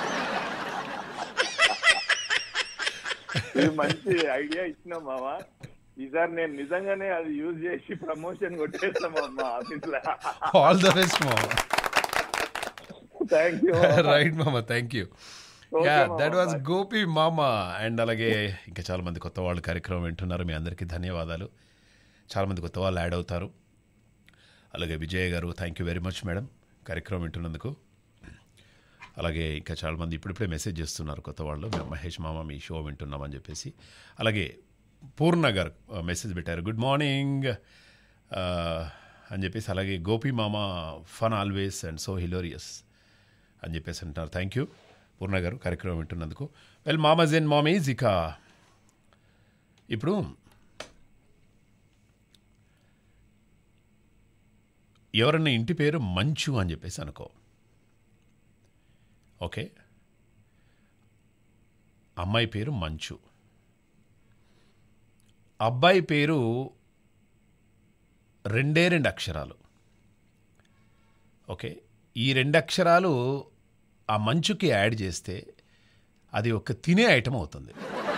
Speaker 3: ఇది మంచి ఐడియా ఇచ్చినావు మామ ఈసారి నేను నిజంగానే అది యూజ్ చేసి ప్రమోషన్ కొట్టేస్తాం మా ఆఫీస్ లో
Speaker 1: ఆల్ ద బెస్ట్ మామ
Speaker 3: థ్యాంక్ యూ
Speaker 1: రైట్ మామ థ్యాంక్ యూ
Speaker 3: Okay,
Speaker 1: యా
Speaker 3: మామ,
Speaker 1: దట్ వాజ్ గోపి మామ అండ్ అలాగే ఇంకా చాలా మంది కొత్త వాళ్ళు కార్యక్రమం వింటున్నారు మీ అందరికీ ధన్యవాదాలు చాలా మంది కొత్త వాళ్ళు యాడ్ అవుతారు అలాగే Vijay garu thank you very much madam కార్యక్రమం వింటున్నందుకు అలాగే ఇంకా చాలా మంది ఇప్పుడిప్పుడే మెసేజ్ చేస్తున్నారు కొత్త వాళ్ళు మేము మహేష్ మామ మీ షో వింటున్నామని చెప్పేసి అలాగే పూర్ణ గారు మెసేజ్ పెట్టారు గుడ్ మార్నింగ్ అని చెప్పేసి అలాగే గోపి మామ fun always and so hilarious అని చెప్పేసి అంటున్నారు థ్యాంక్ యూ పూర్ణ గారు కార్యక్రమం వింటున్నందుకు వెల్ మామజ్ అండ్ మామీజ్ ఇక ఇప్పుడు ఎవరన్నా ఇంటి పేరు మంచు అని చెప్పేసి అనుకో ఓకే అమ్మాయి పేరు మంచు అబ్బాయి పేరు రెండే రెండు అక్షరాలు ఓకే ఈ రెండు అక్షరాలు ఆ మంచుకి యాడ్ చేస్తే అది ఒక తినే ఐటమ్ అవుతుంది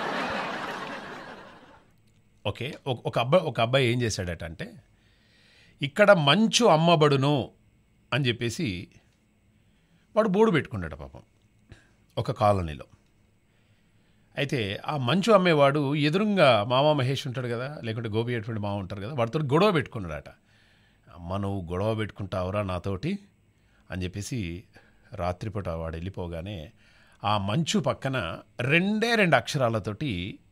Speaker 1: ఓకే ఒక- ఒక అబ్బాయి ఒక అబ్బాయి ఏం చేశాడట అంటే ఇక్కడ మంచు అమ్మబడును అని చెప్పేసి వాడు బోర్డు పెట్టుకున్నాడు పాపం ఒక కాలనీలో అయితే ఆ మంచు అమ్మేవాడు ఎదురుగా మామ మహేష్ ఉంటాడు కదా లేకుంటే గోపి అటువంటి మామ ఉంటారు కదా వాడితో గొడవ పెట్టుకున్నాడట అమ్మ నువ్వు గొడవ పెట్టుకుంటావురా నాతోటి అని చెప్పేసి రాత్రిపూట వాడు వెళ్ళిపోగానే ఆ మంచు పక్కన రెండే రెండు అక్షరాలతోటి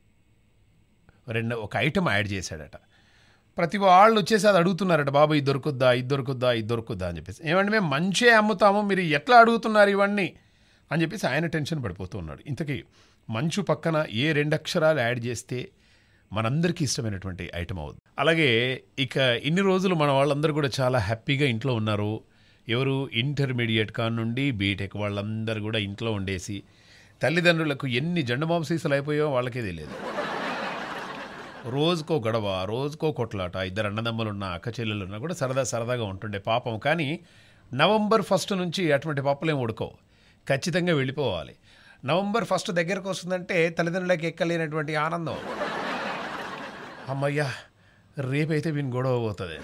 Speaker 1: రెండు ఒక ఐటెం యాడ్ చేశాడట ప్రతి వాళ్ళు వచ్చేసి అది అడుగుతున్నారట బాబు ఇది దొరుకుద్దా ఇది దొరుకుద్దా ఇది దొరుకుద్దా అని చెప్పేసి ఏమంటే మేము మంచే అమ్ముతాము మీరు ఎట్లా అడుగుతున్నారు ఇవన్నీ అని చెప్పేసి ఆయన టెన్షన్ పడిపోతూ ఉన్నాడు ఇంతకీ మంచు పక్కన ఏ రెండు అక్షరాలు యాడ్ చేస్తే మనందరికీ ఇష్టమైనటువంటి ఐటమ్ అవుద్ది అలాగే ఇక ఇన్ని రోజులు మన వాళ్ళందరూ కూడా చాలా హ్యాపీగా ఇంట్లో ఉన్నారు ఎవరు ఇంటర్మీడియట్ కా నుండి బీటెక్ వాళ్ళందరూ కూడా ఇంట్లో ఉండేసి తల్లిదండ్రులకు ఎన్ని జెండమాంసీసలు సీసాలు అయిపోయాయో వాళ్ళకే తెలియదు రోజుకో గొడవ రోజుకో కొట్లాట ఇద్దరు అన్నదమ్ములు ఉన్న అక్క చెల్లెలు ఉన్నా కూడా సరదా సరదాగా ఉంటుండే పాపం కానీ నవంబర్ ఫస్ట్ నుంచి అటువంటి పాపలేం ఉడకవు ఖచ్చితంగా వెళ్ళిపోవాలి నవంబర్ ఫస్ట్ దగ్గరకు వస్తుందంటే తల్లిదండ్రులకు ఎక్కలేనటువంటి ఆనందం అమ్మయ్యా రేపైతే వీని గొడవ పోతుంది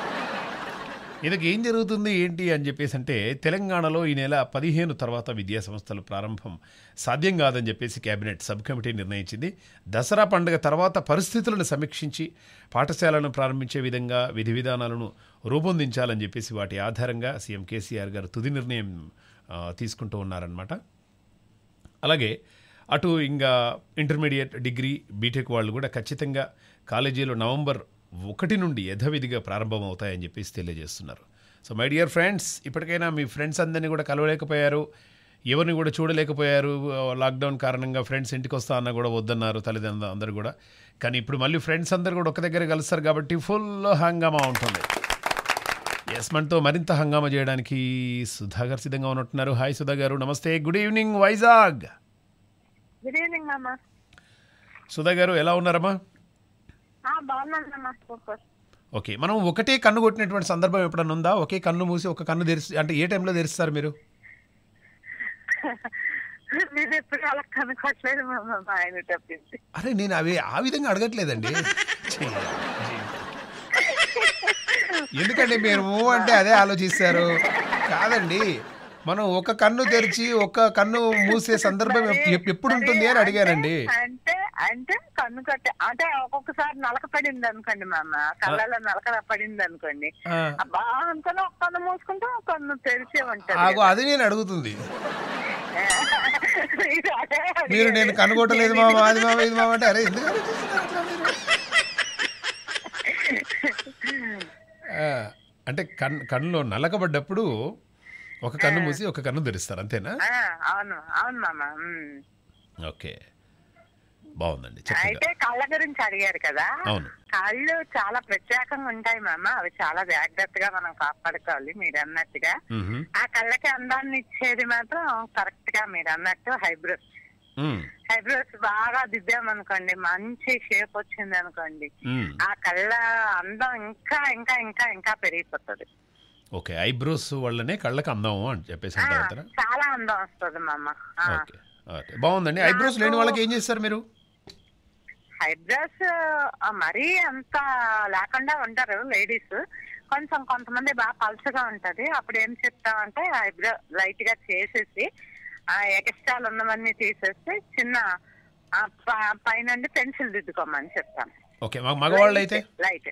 Speaker 1: ఇదికి ఏం జరుగుతుంది ఏంటి అని చెప్పేసి అంటే తెలంగాణలో ఈ నెల పదిహేను తర్వాత విద్యా సంస్థలు ప్రారంభం సాధ్యం కాదని చెప్పేసి కేబినెట్ సబ్ కమిటీ నిర్ణయించింది దసరా పండుగ తర్వాత పరిస్థితులను సమీక్షించి పాఠశాలను ప్రారంభించే విధంగా విధి విధానాలను రూపొందించాలని చెప్పేసి వాటి ఆధారంగా సీఎం కేసీఆర్ గారు తుది నిర్ణయం ఆ, తీసుకుంటూ ఉన్నారనమాట అలాగే అటు ఇంకా ఇంటర్మీడియట్ డిగ్రీ బీటెక్ వాళ్ళు కూడా ఖచ్చితంగా కాలేజీలో నవంబర్ ఒకటి నుండి యథావిధిగా ప్రారంభమవుతాయని చెప్పేసి తెలియజేస్తున్నారు సో మై డియర్ ఫ్రెండ్స్ ఇప్పటికైనా మీ ఫ్రెండ్స్ అందరినీ కూడా కలవలేకపోయారు ఎవరిని కూడా చూడలేకపోయారు లాక్డౌన్ కారణంగా ఫ్రెండ్స్ ఇంటికి వస్తా అన్న కూడా వద్దన్నారు తల్లిదండ్రులు అందరూ కూడా కానీ ఇప్పుడు మళ్ళీ ఫ్రెండ్స్ అందరూ కూడా ఒక దగ్గర కలుస్తారు కాబట్టి ఫుల్ హంగామా ఉంటుంది ఎస్ మనతో మరింత హంగామా చేయడానికి సుధాగర్ సిద్ధంగా ఉన్నట్టున్నారు హాయ్ సుధా గారు నమస్తే good evening Vizag
Speaker 2: good evening అమ్మా
Speaker 1: సుధా గారు ఎలా ఉన్నారమ్మా
Speaker 2: బాగున్నాను అమ్మా సూపర్
Speaker 1: ఓకే మనం ఒకటే కన్ను కొట్టినటువంటి సందర్భం ఎప్పుడన్నా ఉందా ఒకే కన్ను మూసి ఒక కన్ను తెరిచి అంటే ఏ టైంలో తెరుస్తారు మీరు
Speaker 2: మీరు ఎప్పుడు అలా కనుకోవట్లేదు మా మా ఆయన తప్పింది
Speaker 1: అరే నేను అవి ఆ విధంగా అడగట్లేదండి ఛీ, ఛీ. ఎందుకంటే మీరు ఊ అంటే అదే ఆలోచిస్తారు కాదండి మనం ఒక కన్ను తెరిచి ఒక కన్ను మూసే సందర్భం ఎప్- ఎప్- ఎప్పుడు ఉంటుంది అని అడిగానండి
Speaker 2: అంటే అంటే కన్ను కట్టే అంటే ఒక్కొక్కసారి నలక పడింది అనుకోండి మా అమ్మ కళ్ళలో నలక పడింది అనుకోండి
Speaker 1: ఆ,
Speaker 2: అబ్బా అనుకుని ఒక కన్ను మూసుకుంటే ఒక కన్ను తెరిచే ఉంటది
Speaker 1: ఆగో అది నేను అడుగుతుంది
Speaker 2: మీరు అదే
Speaker 1: మీరు
Speaker 2: అడిగారు.
Speaker 1: నేను కనుగొట్టలేదు మామ అది మామ ఇది మామ అంటే అరే ఎందుకు ఆలోచిస్తున్నారు అట్లా మీరు? ఆ, అంటే కన్ కన్నులో నలకబడ్డప్పుడు ఒక కన్ను మూసి ఒక కన్ను తెరుస్తారు అంతేనా
Speaker 2: ఆ, అవును అవును మామ ఉమ్.
Speaker 1: ఓకే బాగుందండి చక్కగా
Speaker 2: అయితే కళ్ళ గురించి అడిగారు కదా
Speaker 1: అవును
Speaker 2: కళ్ళు చాలా ప్రత్యేకంగా ఉంటాయి మామ అవి చాలా జాగ్రత్తగా మనం కాపాడుకోవాలి మీరు అన్నట్టుగా
Speaker 1: మ్హూ.
Speaker 2: ఆ కళ్ళకి అందాన్ని ఇచ్చేది మాత్రం కరెక్ట్ గా మీరు అన్నట్టు హైబ్రోస్
Speaker 1: మ్,
Speaker 2: హైబ్రోస్ బాగా దిద్దామనుకోండి మంచి షేప్ వచ్చింది అనుకోండి
Speaker 1: మ్.
Speaker 2: ఆ కళ్ళ అందం ఇంకా ఇంకా ఇంకా ఇంకా పెరిగిపోతుంది
Speaker 1: ఓకే ఐబ్రోస్ వల్లనే కళ్ళకి అందం అని చెప్పేసి
Speaker 2: ఆ,
Speaker 1: అంటారు అంటారా?
Speaker 2: చాలా అందం వస్తుంది మామ ఆ.
Speaker 1: ఓకే ఓకే బాగుందండి ఐబ్రోస్ లేని వాళ్ళకి ఏం చేస్తారు మీరు
Speaker 2: హైబ్రోస్ ఆ, మరీ అంత లేకుండా ఉంటారు లేడీస్ కొంచెం కొంతమంది బాగా పల్చగా ఉంటది అప్పుడు ఏం చెప్తామంటే ఐబ్రో లైట్ గా చేసేసి ఆ ఎక్స్ట్రాలు ఉన్నవన్నీ తీసేసి చిన్న ఆ, ప- పైనుండి పెన్సిల్ దిద్దుకోమని చెప్తాను
Speaker 1: ఓకే మా మగవాళ్ళు అయితే
Speaker 2: లైట్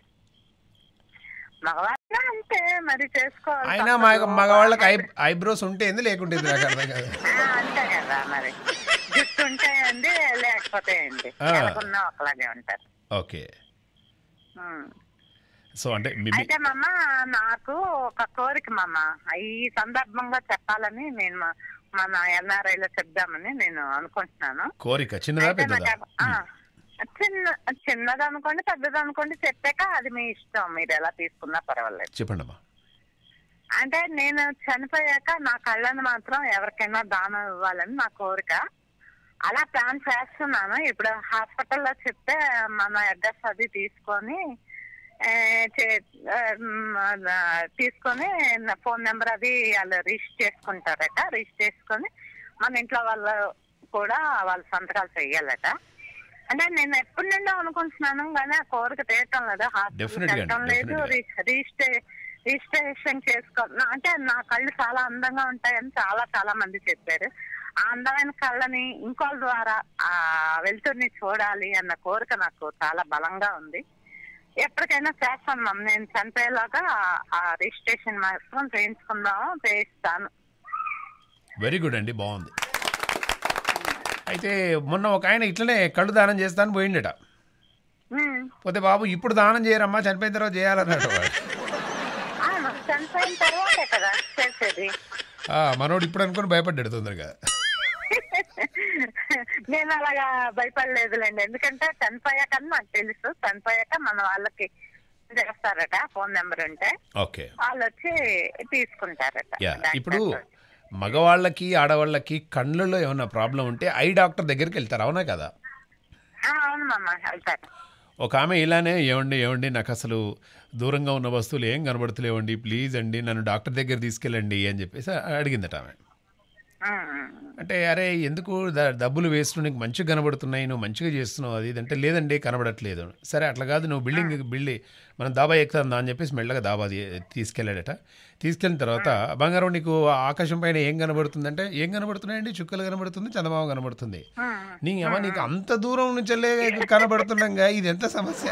Speaker 2: మగవాళ్ళ అంతే మరి చేసుకోవాలి
Speaker 1: అయినా
Speaker 2: తప్పదు.
Speaker 1: మగ మగవాళ్ళకి ఐ ఐబ్రోస్ ఉంటే ఏంది లేకుంటే ఏంది నాకు అర్థం కాదు
Speaker 2: ఆ, అంతే కదా మరి జుట్టు ఉంటాయండి లేకపోతే ఏంటి
Speaker 1: ఆ.
Speaker 2: ఎలాగున్నా ఒకలాగే ఉంటారు
Speaker 1: ఓకే
Speaker 2: ఉమ్.
Speaker 1: సో అంటే మీ- మీ-
Speaker 2: అయితే మమ్మ నాకు ఒక కోరిక మమ్మ ఈ సందర్భంగా చెప్పాలని నేను మా- మన ఎన్ఆర్ఐ లో చెప్దామని నేను అనుకుంటున్నాను
Speaker 1: కోరిక చిన్నదా
Speaker 2: అయితే
Speaker 1: పెద్దదా
Speaker 2: నాకు ఆ, చిన్న చిన్నది అనుకోండి పెద్దది అనుకోండి చెప్పాక అది మీ ఇష్టం మీరు ఎలా తీసుకున్నా పర్వాలేదు
Speaker 1: చెప్పండి అమ్మా
Speaker 2: అంటే నేను చనిపోయాక నా కళ్ళను మాత్రం ఎవరికైనా దానం ఇవ్వాలని నా కోరిక అలా ప్లాన్ చేస్తున్నాను ఇప్పుడు హాస్పిటల్లో చెప్తే మన అడ్రస్ అది తీసుకొని ఏ, చే- ఆ, మ్, ఆ, తీసుకొని నా ఫోన్ నెంబర్ అది వాళ్ళు రిజిస్టర్ చేసుకుంటారట రిజిస్టర్ చేసుకొని మన ఇంట్లో వాళ్ళు కూడా వాళ్ళ సంతకాలు చెయ్యాలట అంటే నేను ఎప్పటి నుండో అనుకుంటున్నాను కానీ ఆ కోరిక తీయటం లేదు హాస్పిటల్
Speaker 1: Definitely అండి,
Speaker 2: వెళ్ళటం లేదు
Speaker 1: definitely.
Speaker 2: రి- రిజిస్టర్ రిజిస్ట్రేషన్ చేసుకో నా- అంటే నా కళ్ళు చాలా అందంగా ఉంటాయని చాలా చాలా మంది చెప్పారు
Speaker 4: ఆ అందమైన కళ్ళని ఇంకోళ్ళ ద్వారా ఆ వెళ్తుర్ని చూడాలి అన్న కోరిక నాకు చాలా బలంగా ఉంది ఎప్పటికైనా చేస్తాను మమ్ నేను చనిపోయేలాగా ఆ- ఆ రిజిస్ట్రేషన్ మాత్రం చేయించుకుందాము చేయిస్తాను
Speaker 1: వెరీ గుడ్ అండి బాగుంది అయితే మొన్న ఒక ఆయన ఇట్లనే కళ్ళు దానం చేస్తాను పోయిండట
Speaker 4: ఉమ్.
Speaker 1: పోతే బాబు ఇప్పుడు దానం చేయరమ్మా చనిపోయిన తర్వాత చేయాలన్నట్టు వాడు.
Speaker 4: అవును చనిపోయిన తర్వాతే కదా చేసేది
Speaker 1: ఆ, మనోడు ఇప్పుడు అనుకుని భయపడ్డాడు తొందరగా
Speaker 4: నేను అలాగా భయపడలేదులేండి ఎందుకంటే చనిపోయాక అని నాకు తెలుసు చనిపోయాక మన వాళ్ళకి చేస్తారట ఫోన్ నెంబర్ ఉంటే
Speaker 1: ఓకే
Speaker 4: వాళ్ళు వచ్చి తీసుకుంటారట
Speaker 1: యా
Speaker 4: దాని
Speaker 1: ఇప్పుడు
Speaker 4: తర్వాత.
Speaker 1: మగవాళ్ళకి ఆడవాళ్ళకి కళ్ళలో ఏమైనా ప్రాబ్లం ఉంటే ఐ డాక్టర్ దగ్గరికి వెళ్తారు అవునా కదా
Speaker 4: ఆ, అవును మామ వెళ్తారు
Speaker 1: ఒక ఆమె ఇలానే ఏమండి ఏమండి నాకు అసలు దూరంగా ఉన్న వస్తువులు ఏం కనబడతలేవండి ప్లీజ్ అండి నన్ను డాక్టర్ దగ్గర తీసుకెళ్ళండి అని చెప్పేసి అడిగిందట ఆమె
Speaker 4: ఉమ్, ఉమ్.
Speaker 1: అంటే అరే ఎందుకు ద- డబ్బులు వేస్ట్ నీకు మంచిగా కనబడుతున్నాయి నువ్వు మంచిగా చేస్తున్నావు అది ఇది అంటే లేదండి కనబడట్లేదు సరే అట్లా కాదు నువ్వు బిల్డింగ్ బిల్డింగ్ మనం దాబా ఎక్కుతుందా అని చెప్పేసి మెల్లగా దాబా తీ- తీసుకెళ్ళాడట తీసుకెళ్ళిన తర్వాత బంగారం నీకు ఆకాశం పైన ఏం కనబడుతుందంటే ఏం కనబడుతున్నాయండి చుక్కలు కనబడుతుంది చందమామ కనబడుతుంది నీ అమ్మ నీకు అంత దూరం నుంచి కనబడుతుండగా ఇది ఎంత సమస్య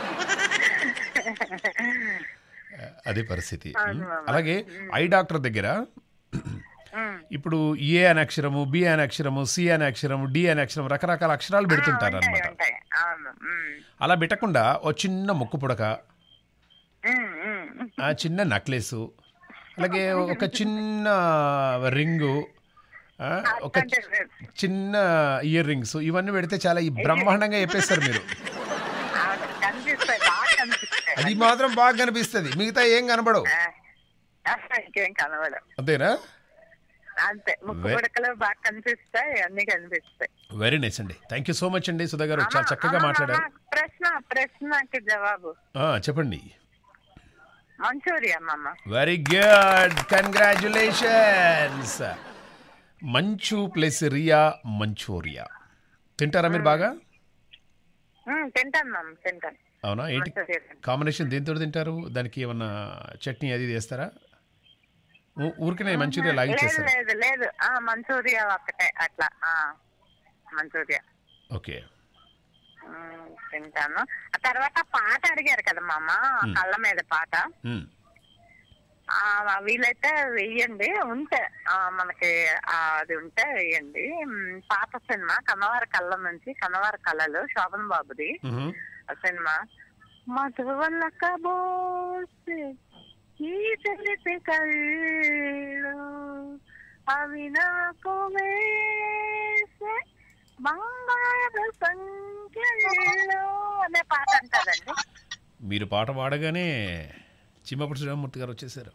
Speaker 1: అదే పరిస్థితి అలాగే ఐ డాక్టర్ దగ్గర
Speaker 4: ఉమ్.
Speaker 1: ఇప్పుడు ఏ అనే అక్షరము బి అనే అక్షరము సి అనే అక్షరము డి అనే అక్షరం రకరకాల అక్షరాలు పెడుతుంటారు
Speaker 4: ఉంటాయి
Speaker 1: అనమాట
Speaker 4: ఉంటాయి అవును ఉమ్.
Speaker 1: అలా పెట్టకుండా ఓ చిన్న ముక్కు పుడక
Speaker 4: ఉమ్, ఉమ్.
Speaker 1: ఆ చిన్న నక్లెస్ అలాగే ఒక చిన్న రింగు ఆ, ఒక చి- చిన్న ఇయర్ రింగ్స్ ఇవన్నీ పెడితే చాలా ఈ బ్రహ్మాండంగా చెప్పేస్తారు మీరు
Speaker 4: అవును కనిపిస్తాయి బాగా కనిపిస్తాయి
Speaker 1: అది మాత్రం బాగా కనిపిస్తుంది మిగతా ఏం కనబడవు
Speaker 4: ఆ, అసలు ఇంకేం కనబడవు
Speaker 1: అంతేనా
Speaker 4: అంతే ముక్కు
Speaker 1: Ve-
Speaker 4: పుడకలు బాగా కనిపిస్తాయి అన్ని కనిపిస్తాయి
Speaker 1: వెరీ నైస్ అండి థ్యాంక్ యూ సో మచ్ అండి సుధా గారు చాలా చక్కగా
Speaker 4: అమ్మా,
Speaker 1: మాట్లాడారు
Speaker 4: అమ్మా, ప్రశ్న ప్రశ్నకి జవాబు
Speaker 1: ఆ, చెప్పండి
Speaker 4: మంచూరియా అమ్మమ్మ
Speaker 1: very good congratulations Manchu plus Ria Manchuria తింటారా మీరు బాగా
Speaker 4: ఉమ్, తింటాను మమ్మ తింటాను
Speaker 1: అవునా ఏంటి
Speaker 4: మంచూరియా తింటాను.
Speaker 1: కాంబినేషన్ దేంతో తింటారు దానికి ఏమన్నా చట్నీ అది ఇది వేస్తారా ఊ- ఊరికనే మంచూరియా
Speaker 4: లేదు
Speaker 1: లాగిచ్చేస్తారు
Speaker 4: లేదు లేదు ఆ మంచూరియా ఒక్కటే అట్లా ఆ మంచూరియా
Speaker 1: ఓకే
Speaker 4: ఉమ్, తింటాను ఆ తర్వాత పాట అడిగారు కదా మామ కళ్ళ మీద పాట
Speaker 1: మ్,
Speaker 4: ఆ, వీలైతే వెయ్యండి ఉంటే ఆ, మనకి ఆ, అది ఉంటే వెయ్యండి మ్, పాత సినిమా కన్నవారి కళ్ళ నుంచి కన్నవారి కళలు శోభన్ బాబుది
Speaker 1: మ్హూ.
Speaker 4: ఆ సినిమా మధువల్ల కబోసి ఈ తెలిపి కళ్ళు అవి నాకు వేసే బంగారు సంఖ్యలు అనే పాట అంటారండి
Speaker 1: మీరు పాట పాడగానే చిమ్మపడి శ్రీరామూర్తి గారు వచ్చేసారు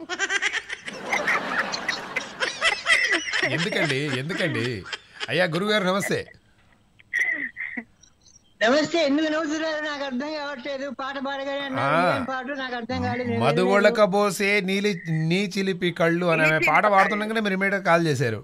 Speaker 1: ఎందుకండి ఎందుకండి అయ్యా గురుగారు నమస్తే
Speaker 5: నమస్తే ఎందుకు నవ్వుతున్నారు నాకు అర్థం కావట్లేదు పాట పాడగానే అన్నారు.
Speaker 1: ఆ.
Speaker 5: ఏం పాట నాకు అర్థం కాలేదు నేను
Speaker 1: మధువొళక బోసే నీలి నీ చిలిపి కళ్ళు అనే ఆమె పాట పాడుతుండగానే మీరు ఇమీడియట్ కాల్ చేశారు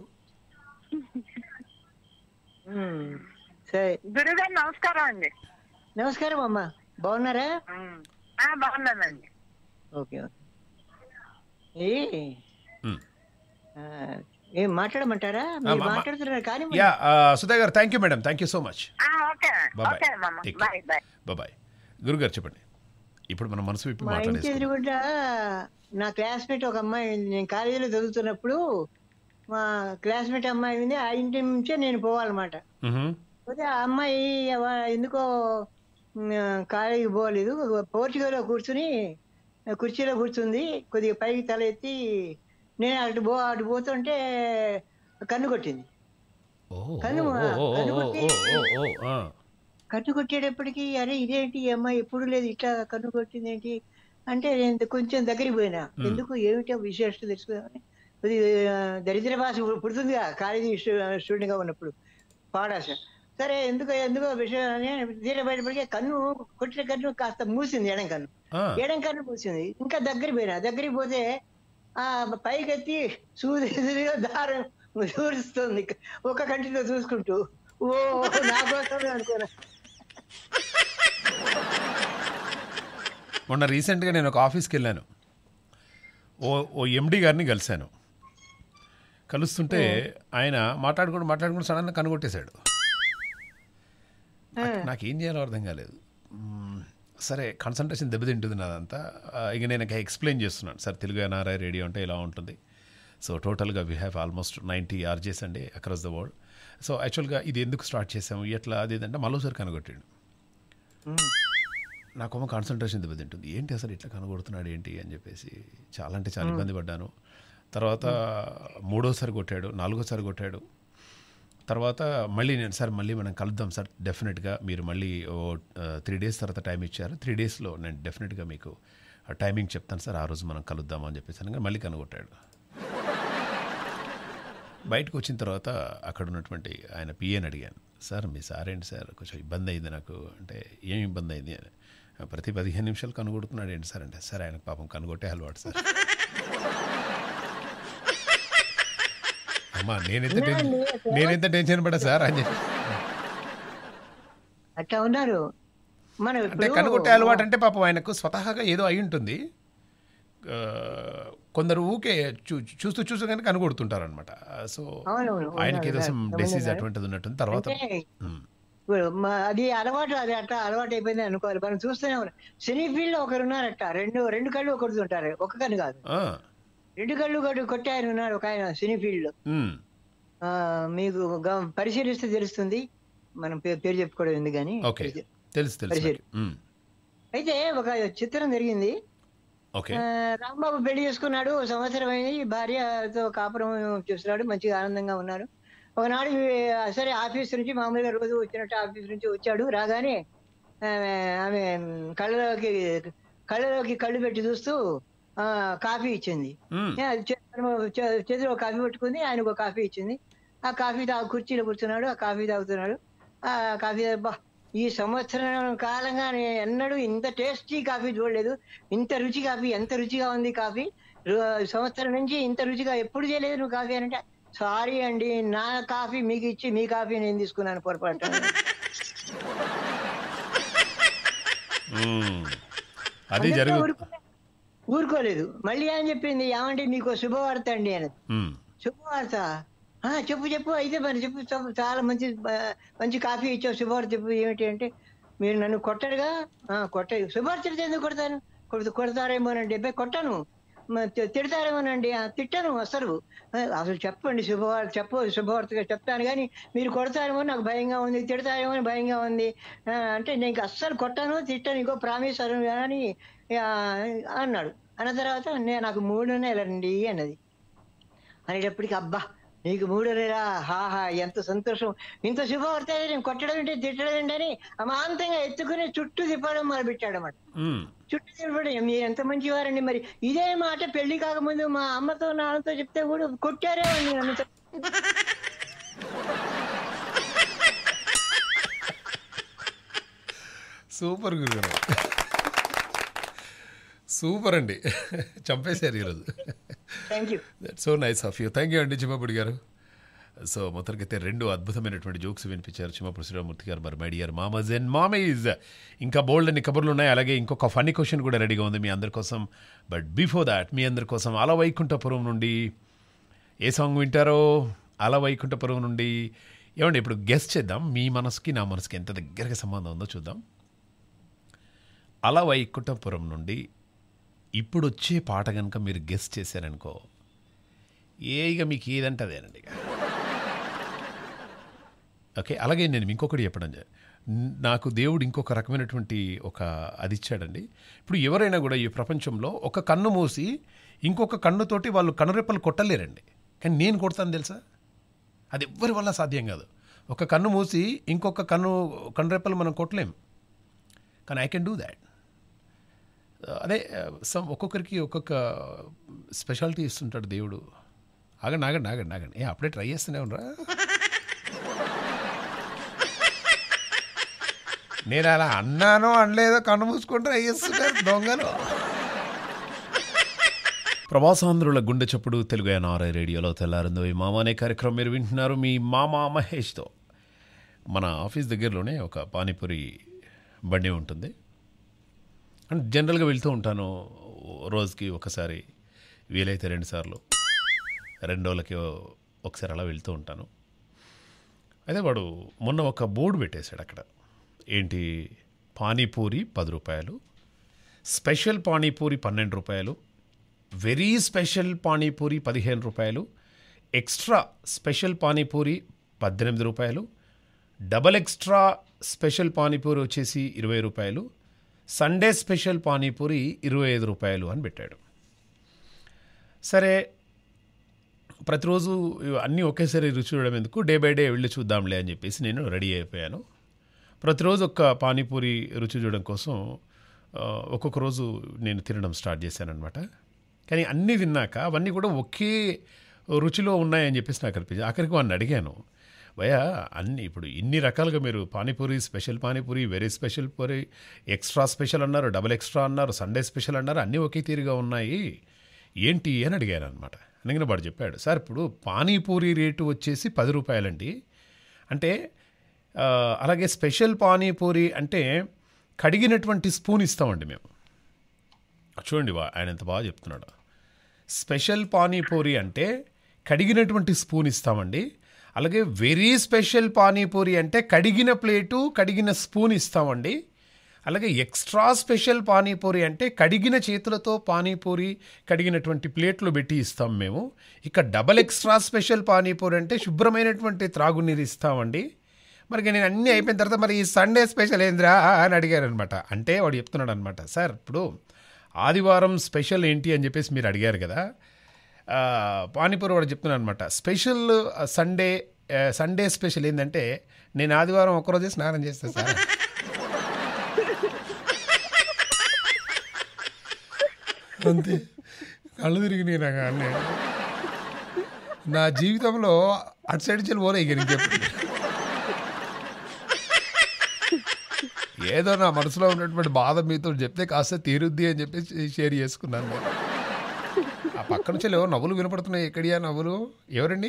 Speaker 5: ఉమ్, సరే
Speaker 4: గురుగారు నమస్కారం అండి
Speaker 5: నమస్కారం అమ్మ బాగున్నారా
Speaker 4: ఉమ్. ఆ, బాగున్నానండి
Speaker 5: ఓకే ఓకే ఏ
Speaker 1: మ్.
Speaker 5: ఆ, ఏం మాట్లాడమంటారా మీరు
Speaker 1: మా- మా-
Speaker 5: మాట్లాడుతున్నారు కానీ
Speaker 1: yeah Sudha garu thank you madam thank you so much
Speaker 4: ఆ, ఓకే
Speaker 1: Bye-bye.
Speaker 4: ఓకే మామ
Speaker 1: Take care.
Speaker 4: Bye bye
Speaker 1: bye గురుగారు చెప్పండి ఇప్పుడు మన మనసు విప్పి
Speaker 5: మా ఇంటి
Speaker 1: మాట్లాడేసుకుందాం
Speaker 5: ఎదురుగుండా నా క్లాస్మేట్ ఒక అమ్మాయి ఉంది. నేను కాలేజీలో చదువుతున్నప్పుడు మా క్లాస్మేట్ అమ్మాయి ఉంది ఆ ఇంటి నుంచే నేను పోవాలన్నమాట
Speaker 1: మ్హూ.
Speaker 5: పోతే ఆ అమ్మాయి ఎవ- ఎందుకో మ్, కాలేజీకి పోలేదు పోర్చుగల్లో కూర్చుని కుర్చీలో కూర్చుంది కొద్దిగా పైకి తల ఎత్తి నేను అటు పో అటు పోతుంటే కన్ను కొట్టింది
Speaker 1: ఓ,
Speaker 5: కన్ను
Speaker 1: ఓ, ఓ, ఓ,
Speaker 5: కన్ను
Speaker 1: ఓ,
Speaker 5: కొట్టి
Speaker 1: ఓ, ఓ, ఆ.
Speaker 5: కన్ను కొట్టేటప్పటికి అరే ఇదేంటి ఈ అమ్మాయి ఎప్పుడు లేదు ఇట్లా కన్ను కొట్టింది ఏంటి అంటే నేను కొంచెం దగ్గరికి పోయినా ఎందుకు ఏమిటో విశేషత తెలుసుకుందామని కొద్ది ఆ, దరిద్ర భాష పుడుతుంది కాలేజీ స్టూడెంట్ గా ఉన్నప్పుడు పాడాస సరే ఎందుకు ఎందుకో విషయం అని తీర బయటపడితే కన్ను కొట్టిన కన్ను కాస్త మూసింది ఎడం కన్ను
Speaker 1: ఆ.
Speaker 5: ఎడం కన్ను మూసింది ఇంకా దగ్గర పోయినా దగ్గరికి పోతే ఆ పైకెత్తి సూది ఎదురుగా దారం చూస్తుంది ఒక కంటిలో చూసుకుంటూ ఓ నా కోసమే అనుకున్నా
Speaker 1: మొన్న రీసెంట్గా నేను ఒక ఆఫీస్కి వెళ్ళాను ఓ ఓ ఎండి గారిని కలిశాను కలుస్తుంటే ఆయన మాట్లాడుకుంటూ మాట్లాడుకుంటూ సడన్గా కనుగొట్టేశాడు నాకు- నాకేం చేయాలో అర్థం కాలేదు మ్మ్, సరే కాన్సన్ట్రేషన్ దెబ్బతింటుంది నాదంతా ఆ, ఇక నేను ఇంకా ఎక్స్ప్లెయిన్ చేస్తున్నాను సార్ తెలుగు ఎన్ఆర్ఐ రేడియో అంటే ఇలా ఉంటుంది సో టోటల్గా we have almost ninety RJs అండి అక్రాస్ ద వరల్డ్ సో యాక్చువల్గా ఇది ఎందుకు స్టార్ట్ చేసాము ఎట్లా అది ఇదంటే మరోసారి కనుగొట్టాడు నాకేమో కాన్సన్ట్రేషన్ దెబ్బతింటుంది ఏంటి అసలు ఇట్లా కనగొడుతున్నాడు ఏంటి అని చెప్పేసి చాలా అంటే చాలా ఇబ్బంది పడ్డాను తర్వాత మూడోసారి కొట్టాడు నాలుగోసారి కొట్టాడు తర్వాత మళ్ళీ నేను సార్ మళ్ళీ మనం కలుద్దాం సార్ డెఫినెట్గా మీరు మళ్ళీ ఓ త్రీ డేస్ తర్వాత టైం ఇచ్చారు త్రీ డేస్లో నేను డెఫినెట్గా మీకు ఆ టైమింగ్ చెప్తాను సార్ ఆ రోజు మనం కలుద్దాం అని చెప్పేసి అనగా మళ్ళీ కనుగొట్టాడు బయటకు వచ్చిన తర్వాత అక్కడ ఉన్నటువంటి ఆయన పిఏని అడిగాను సార్ మీ సార్ ఏంటి సార్ కొంచెం ఇబ్బంది అయింది నాకు అంటే ఏం ఇబ్బంది అయింది అని ప్రతి పదిహేను నిమిషాలు కనుగొడుతున్నాడు ఏంటి సార్ అంటే సార్ ఆయన పాపం కనుగొట్టే అలవాటు సార్ అమ్మా నేనెంత టెన్షన్ నేనెంత టెన్షన్ పడా సార్ అని చెప్పి
Speaker 5: అట్లా ఉన్నారు మనం
Speaker 1: అంటే
Speaker 5: ఇప్పుడు
Speaker 1: కనుగొట్టే అలవాటు అంటే పాపం ఆయనకు స్వతహాగా ఏదో అయి ఉంటుంది ఆ, కొందరు ఊకే చూ చూస్తూ చూస్తూ కానీ కనుగొడుతుంటారు అనమాట సో
Speaker 5: అవునవును,
Speaker 1: ఆయనకి ఏదో
Speaker 5: ఉన్నారు,
Speaker 1: సమ్
Speaker 5: ఉన్నారు.
Speaker 1: డిసీజ్ అటువంటిది ఉన్నట్టుంది తర్వాత
Speaker 5: అంటే
Speaker 1: ఉమ్,
Speaker 5: ఇప్పుడు మా- అది అలవాటు అది అట్లా అలవాటు అయిపోయింది అనుకోవాలి మనం చూస్తూనే ఉన్నాం సినీ ఫీల్డ్ లో ఒకరు ఉన్నారట రెండు రెండు కళ్ళు ఒకరు ఉంటారు ఒక కన్ను కాదు
Speaker 1: ఆ,
Speaker 5: రెండు కళ్ళు కొట్టి కొట్టి ఆయన ఉన్నారు ఒక ఆయన సినీ ఫీల్డ్ లో
Speaker 1: ఉమ్,
Speaker 5: ఆ, మీకు గ- పరిశీలిస్తే తెలుస్తుంది మనం పేరు పేరు చెప్పుకోవడం ఎందుకు కానీ
Speaker 1: ఓకే తెలుసు తెలుసు
Speaker 5: పరిచయం.
Speaker 1: నాకు. ఉమ్,
Speaker 5: అయితే ఒక చిత్రం జరిగింది
Speaker 1: ఓకే
Speaker 5: ఆ, రాంబాబు పెళ్లి చేసుకున్నాడు ఓ సంవత్సరం అయింది భార్యతో కాపురం చూస్తున్నాడు మంచిగా ఆనందంగా ఉన్నారు ఒకనాడు ఈ- సరే ఆఫీస్ నుంచి మామూలుగా రోజు వచ్చినట్టు ఆఫీస్ నుంచి వచ్చాడు రాగానే ఆమె ఆమె కళ్ళలోకి కళ్ళలోకి కళ్ళు పెట్టి చూస్తూ ఆ, కాఫీ ఇచ్చింది
Speaker 1: ఉమ్,
Speaker 5: ఏ, అది చే- చే- చేతిలో ఒక కాఫీ పట్టుకుంది ఆయనకు ఒక కాఫీ ఇచ్చింది ఆ కాఫీ తాగు కుర్చీలో కూర్చున్నాడు ఆ కాఫీ తాగుతున్నాడు ఆ కాఫీ బా ఈ సంవత్సరం కాలంగా నేను ఎన్నడూ ఇంత టేస్టీ కాఫీ చూడలేదు ఇంత రుచి కాఫీ ఎంత రుచిగా ఉంది కాఫీ రు- సంవత్సరం నుంచి ఇంత రుచిగా ఎప్పుడు చేయలేదు నువ్వు కాఫీ అని అంటే సారీ అండి నా కాఫీ మీకు ఇచ్చి మీ కాఫీ నేను తీసుకున్నాను పొరపాటు
Speaker 1: ఉమ్. అది
Speaker 5: అందరితో
Speaker 1: జరుగు
Speaker 5: ఊరుకో- ఊరుకోలేదు మళ్ళీ ఏం చెప్పింది ఏమంటే మీకు శుభవార్త అండి అని
Speaker 1: ఉమ్,
Speaker 5: శుభవార్త ఆ, చెప్పు చెప్పు అయితే మరి చెప్పు చెప్పు. చాలా మంచి ఆ, మంచి కాఫీ ఇచ్చావు శుభవార్త చెప్పు ఏమిటి అంటే మీరు నన్ను కొట్టరుగా ఆ, కొట్ట శుభవార్త చెప్తే ఎందుకు కొడతాను కొడుతు కొడతారేమోనండి అబ్బాయి కొట్టను మ- తి- తిడతారేమోనండి ఆ, తిట్టను అసలు ఆ, అసలు చెప్పండి శుభవార్త చెప్పు శుభవార్తగా చెప్తాను కానీ మీరు కొడతారేమో నాకు భయంగా ఉంది తిడతారేమో అని భయంగా ఉంది ఆ, అంటే నేను అస్సలు కొట్టాను తిట్టాను ఇంకో ప్రామిస్ అని ఆ, అన్నాడు అన్న తర్వాత నేను నాకు మూడు నెలలండి అన్నది అనేటప్పటికి అబ్బా నీకు మూడు నెలలా హాహా ఎంత సంతోషం ఇంత శుభవార్త అయితే నేను కొట్టడం ఏంటి తిట్టడం ఏంటి అని అమాంతంగా ఎత్తుకుని చుట్టూ తిప్పడం మొదలుపెట్టాడు అన్నమాట
Speaker 1: ఉమ్.
Speaker 5: చుట్టూ తిప్పడం మీరు ఎంత మంచివారండి మరి ఇదే మాట పెళ్లి కాకముందు మా అమ్మతో నాన్నతో చెప్తే కూడా కొట్టారే అని నన్ను
Speaker 1: సూపర్ గురుగారు సూపర్ అండి చంపేశారు ఈరోజు
Speaker 5: thank you
Speaker 1: that so nice of you thank you అండి చిమ్మపుడి గారు సో మొత్తానికైతే రెండు అద్భుతమైనటువంటి జోక్స్ వినిపించారు చిమ్మపుడి శ్రీరామూర్తి గారు మరి మై డియర్ మామజ్ అండ్ మామీజ్ ఇంకా బోల్డ్ అన్ని కబుర్లు ఉన్నాయి అలాగే ఇంకొక ఫన్నీ క్వశ్చన్ కూడా రెడీగా ఉంది మీ అందరి కోసం బట్ బిఫోర్ దాట్ మీ అందరి కోసం అల వైకుంఠపురం నుండి ఏ సాంగ్ వింటారో అల వైకుంఠపురం నుండి ఏమండి ఇప్పుడు గెస్ట్ చేద్దాం మీ మనసుకి నా మనసుకి ఎంత దగ్గరగా సంబంధం ఉందో చూద్దాం అల వైకుంఠపురం నుండి ఇప్పుడు వచ్చే పాట కనుక మీరు గెస్ట్ చేశారనుకో ఏ ఇక మీకు ఏదంటే అదేనండి ఇక ఓకే అలాగే నేను ఇంకొకటి చెప్పడం జ- న్- నాకు దేవుడు ఇంకొక రకమైనటువంటి ఒక అది ఇచ్చాడండి ఇప్పుడు ఎవరైనా కూడా ఈ ప్రపంచంలో ఒక కన్ను మూసి ఇంకొక కన్నుతోటి వాళ్ళు కనురెప్పలు కొట్టలేరండి కానీ నేను కొడతాను తెలుసా అది ఎవ్వరి వల్ల సాధ్యం కాదు ఒక కన్ను మూసి ఇంకొక కన్ను కనురెప్పలు మనం కొట్టలేం కానీ ఐ కెన్ డూ దాట్ అదే సమ్ ఒక్కొక్కరికి ఒక్కొక్క స్పెషాలిటీ ఇస్తుంటాడు దేవుడు ఆగండి ఆగండి ఆగండి ఆగండి ఏ అప్పుడే ట్రై చేస్తూనే ఉండరా నేను అలా అన్నానో అనలేదో కన్ను మూసుకుంటే ట్రై చేస్తున్నారు దొంగలు ప్రభాసాంధ్రుల గుండె చప్పుడు తెలుగు ఎన్ఆర్ఐ రేడియోలో తెల్లారిందో ఈ మామ అనే కార్యక్రమం మీరు వింటున్నారు మీ మామ మహేష్తో మన ఆఫీస్ దగ్గరలోనే ఒక పానీపూరి బండి ఉంటుంది అండ్ జనరల్గా వెళ్తూ ఉంటాను రోజుకి ఒకసారి వీలైతే రెండు సార్లు రెండు రోజులకి ఓ- ఒకసారి అలా వెళ్తూ ఉంటాను అయితే వాడు మొన్న ఒక బోర్డు పెట్టేశాడు అక్కడ ఏంటి పానీపూరి పది రూపాయలు స్పెషల్ పానీపూరి పన్నెండు రూపాయలు వెరీ స్పెషల్ పానీపూరి పదిహేను రూపాయలు ఎక్స్ట్రా స్పెషల్ పానీపూరి పద్దెనిమిది రూపాయలు డబల్ ఎక్స్ట్రా స్పెషల్ పానీపూరి వచ్చేసి ఇరవై రూపాయలు సండే స్పెషల్ పానీపూరి ఇరవై ఐదు రూపాయలు అని పెట్టాడు సరే ప్రతిరోజు అన్నీ ఒకేసారి రుచి చూడడం ఎందుకు డే బై డే వెళ్ళి చూద్దాంలే అని చెప్పేసి నేను రెడీ అయిపోయాను ప్రతిరోజు ఒక్క పానీపూరి రుచి చూడడం కోసం ఆ, ఒక్కొక్క రోజు నేను తినడం స్టార్ట్ చేశానమాట కానీ అన్నీ తిన్నాక అవన్నీ కూడా ఒకే రుచిలో ఉన్నాయని చెప్పేసి నాకు అనిపించింది ఆఖరికి వాడిని అడిగాను భయ అన్ని ఇప్పుడు ఇన్ని రకాలుగా మీరు panipuri special panipuri very special puri extra special అన్నారు డబుల్ ఎక్స్ట్రా అన్నారు సండే స్పెషల్ అన్నారు అన్నీ ఒకే తీరుగా ఉన్నాయి ఏంటి అని అడిగాను అనమాట అందుకని వాడు చెప్పాడు సార్ ఇప్పుడు పానీపూరి రేటు వచ్చేసి పది రూపాయలండి అంటే ఆ, అలాగే స్పెషల్ పానీపూరి అంటే కడిగినటువంటి స్పూన్ ఇస్తామండి మేము చూడండి వా- ఆయన ఎంత బాగా చెప్తున్నాడు స్పెషల్ పానీపూరి అంటే కడిగినటువంటి స్పూన్ ఇస్తామండి అలాగే వెరీ స్పెషల్ పానీపూరి అంటే కడిగిన ప్లేటు కడిగిన స్పూన్ ఇస్తామండి అలాగే ఎక్స్ట్రా స్పెషల్ పానీపూరి అంటే కడిగిన చేతులతో పానీపూరి కడిగినటువంటి ప్లేట్లు పెట్టి ఇస్తాం మేము ఇక డబల్ ఎక్స్ట్రా స్పెషల్ పానీపూరి అంటే శుభ్రమైనటువంటి త్రాగునీరు ఇస్తామండి మరి నేను అన్నీ అయిపోయిన తర్వాత మరి ఈ సండే స్పెషల్ ఏందిరా అని అడిగారు అనమాట అంటే వాడు చెప్తున్నాడు అనమాట సార్ ఇప్పుడు ఆదివారం స్పెషల్ ఏంటి అని చెప్పేసి మీరు అడిగారు కదా ఆ, పానీపూరి వాడు చెప్తున్నాను అనమాట స్పెషల్ సండే ఆ, సండే స్పెషల్ ఏంటంటే నేను ఆదివారం ఒక్కరోజే స్నానం చేస్తాను సార్ అంతే కళ్ళు తిరిగి నాకు అన్నీ నా జీవితంలో అటు సైడ్ చెల్లి పోలే ఇక ఇంకెప్పుడు ఏదో నా మనసులో ఉన్నటువంటి బాధ మీతో చెప్తే కాస్త తీరుద్ది అని చెప్పేసి షేర్ చేసుకున్నాను నేను. ఆ పక్క నుంచి ఎవరు నవ్వులు వినపడుతున్నాయి ఎక్కడియా నవ్వులు ఎవరండి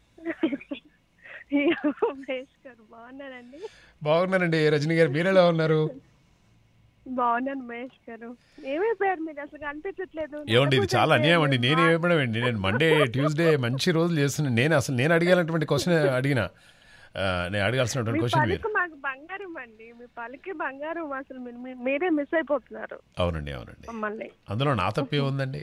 Speaker 6: మహేష్ గారు బాగున్నారండి
Speaker 1: బాగున్నానండి రజనీ గారు మీరు ఎలా ఉన్నారు
Speaker 6: బాగున్నాను మహేష్ గారు ఏమైపోయారు మీరు అసలు కనిపించట్లేదు
Speaker 1: ఏమండి ఇది చాలా అన్యాయం అండి నేను ఏమైపోయామండి నేను మండే ట్యూస్డే మంచి రోజులు చేస్తున్నాను నేను అసలు నేను అడిగానటువంటి క్వశ్చన్ అడిగిన ఆ, నేను అడగాల్సినటువంటి
Speaker 6: మీ
Speaker 1: క్వశ్చన్ మీరు
Speaker 6: పలుకు మాకు బంగారం అండి మీ పలికి బంగారం అసలు మీరు మీ- మీరే మిస్ అయిపోతున్నారు
Speaker 1: అవునండి అవునండి
Speaker 6: మమ్మల్ని
Speaker 1: అందులో నా తప్పే ఉందండి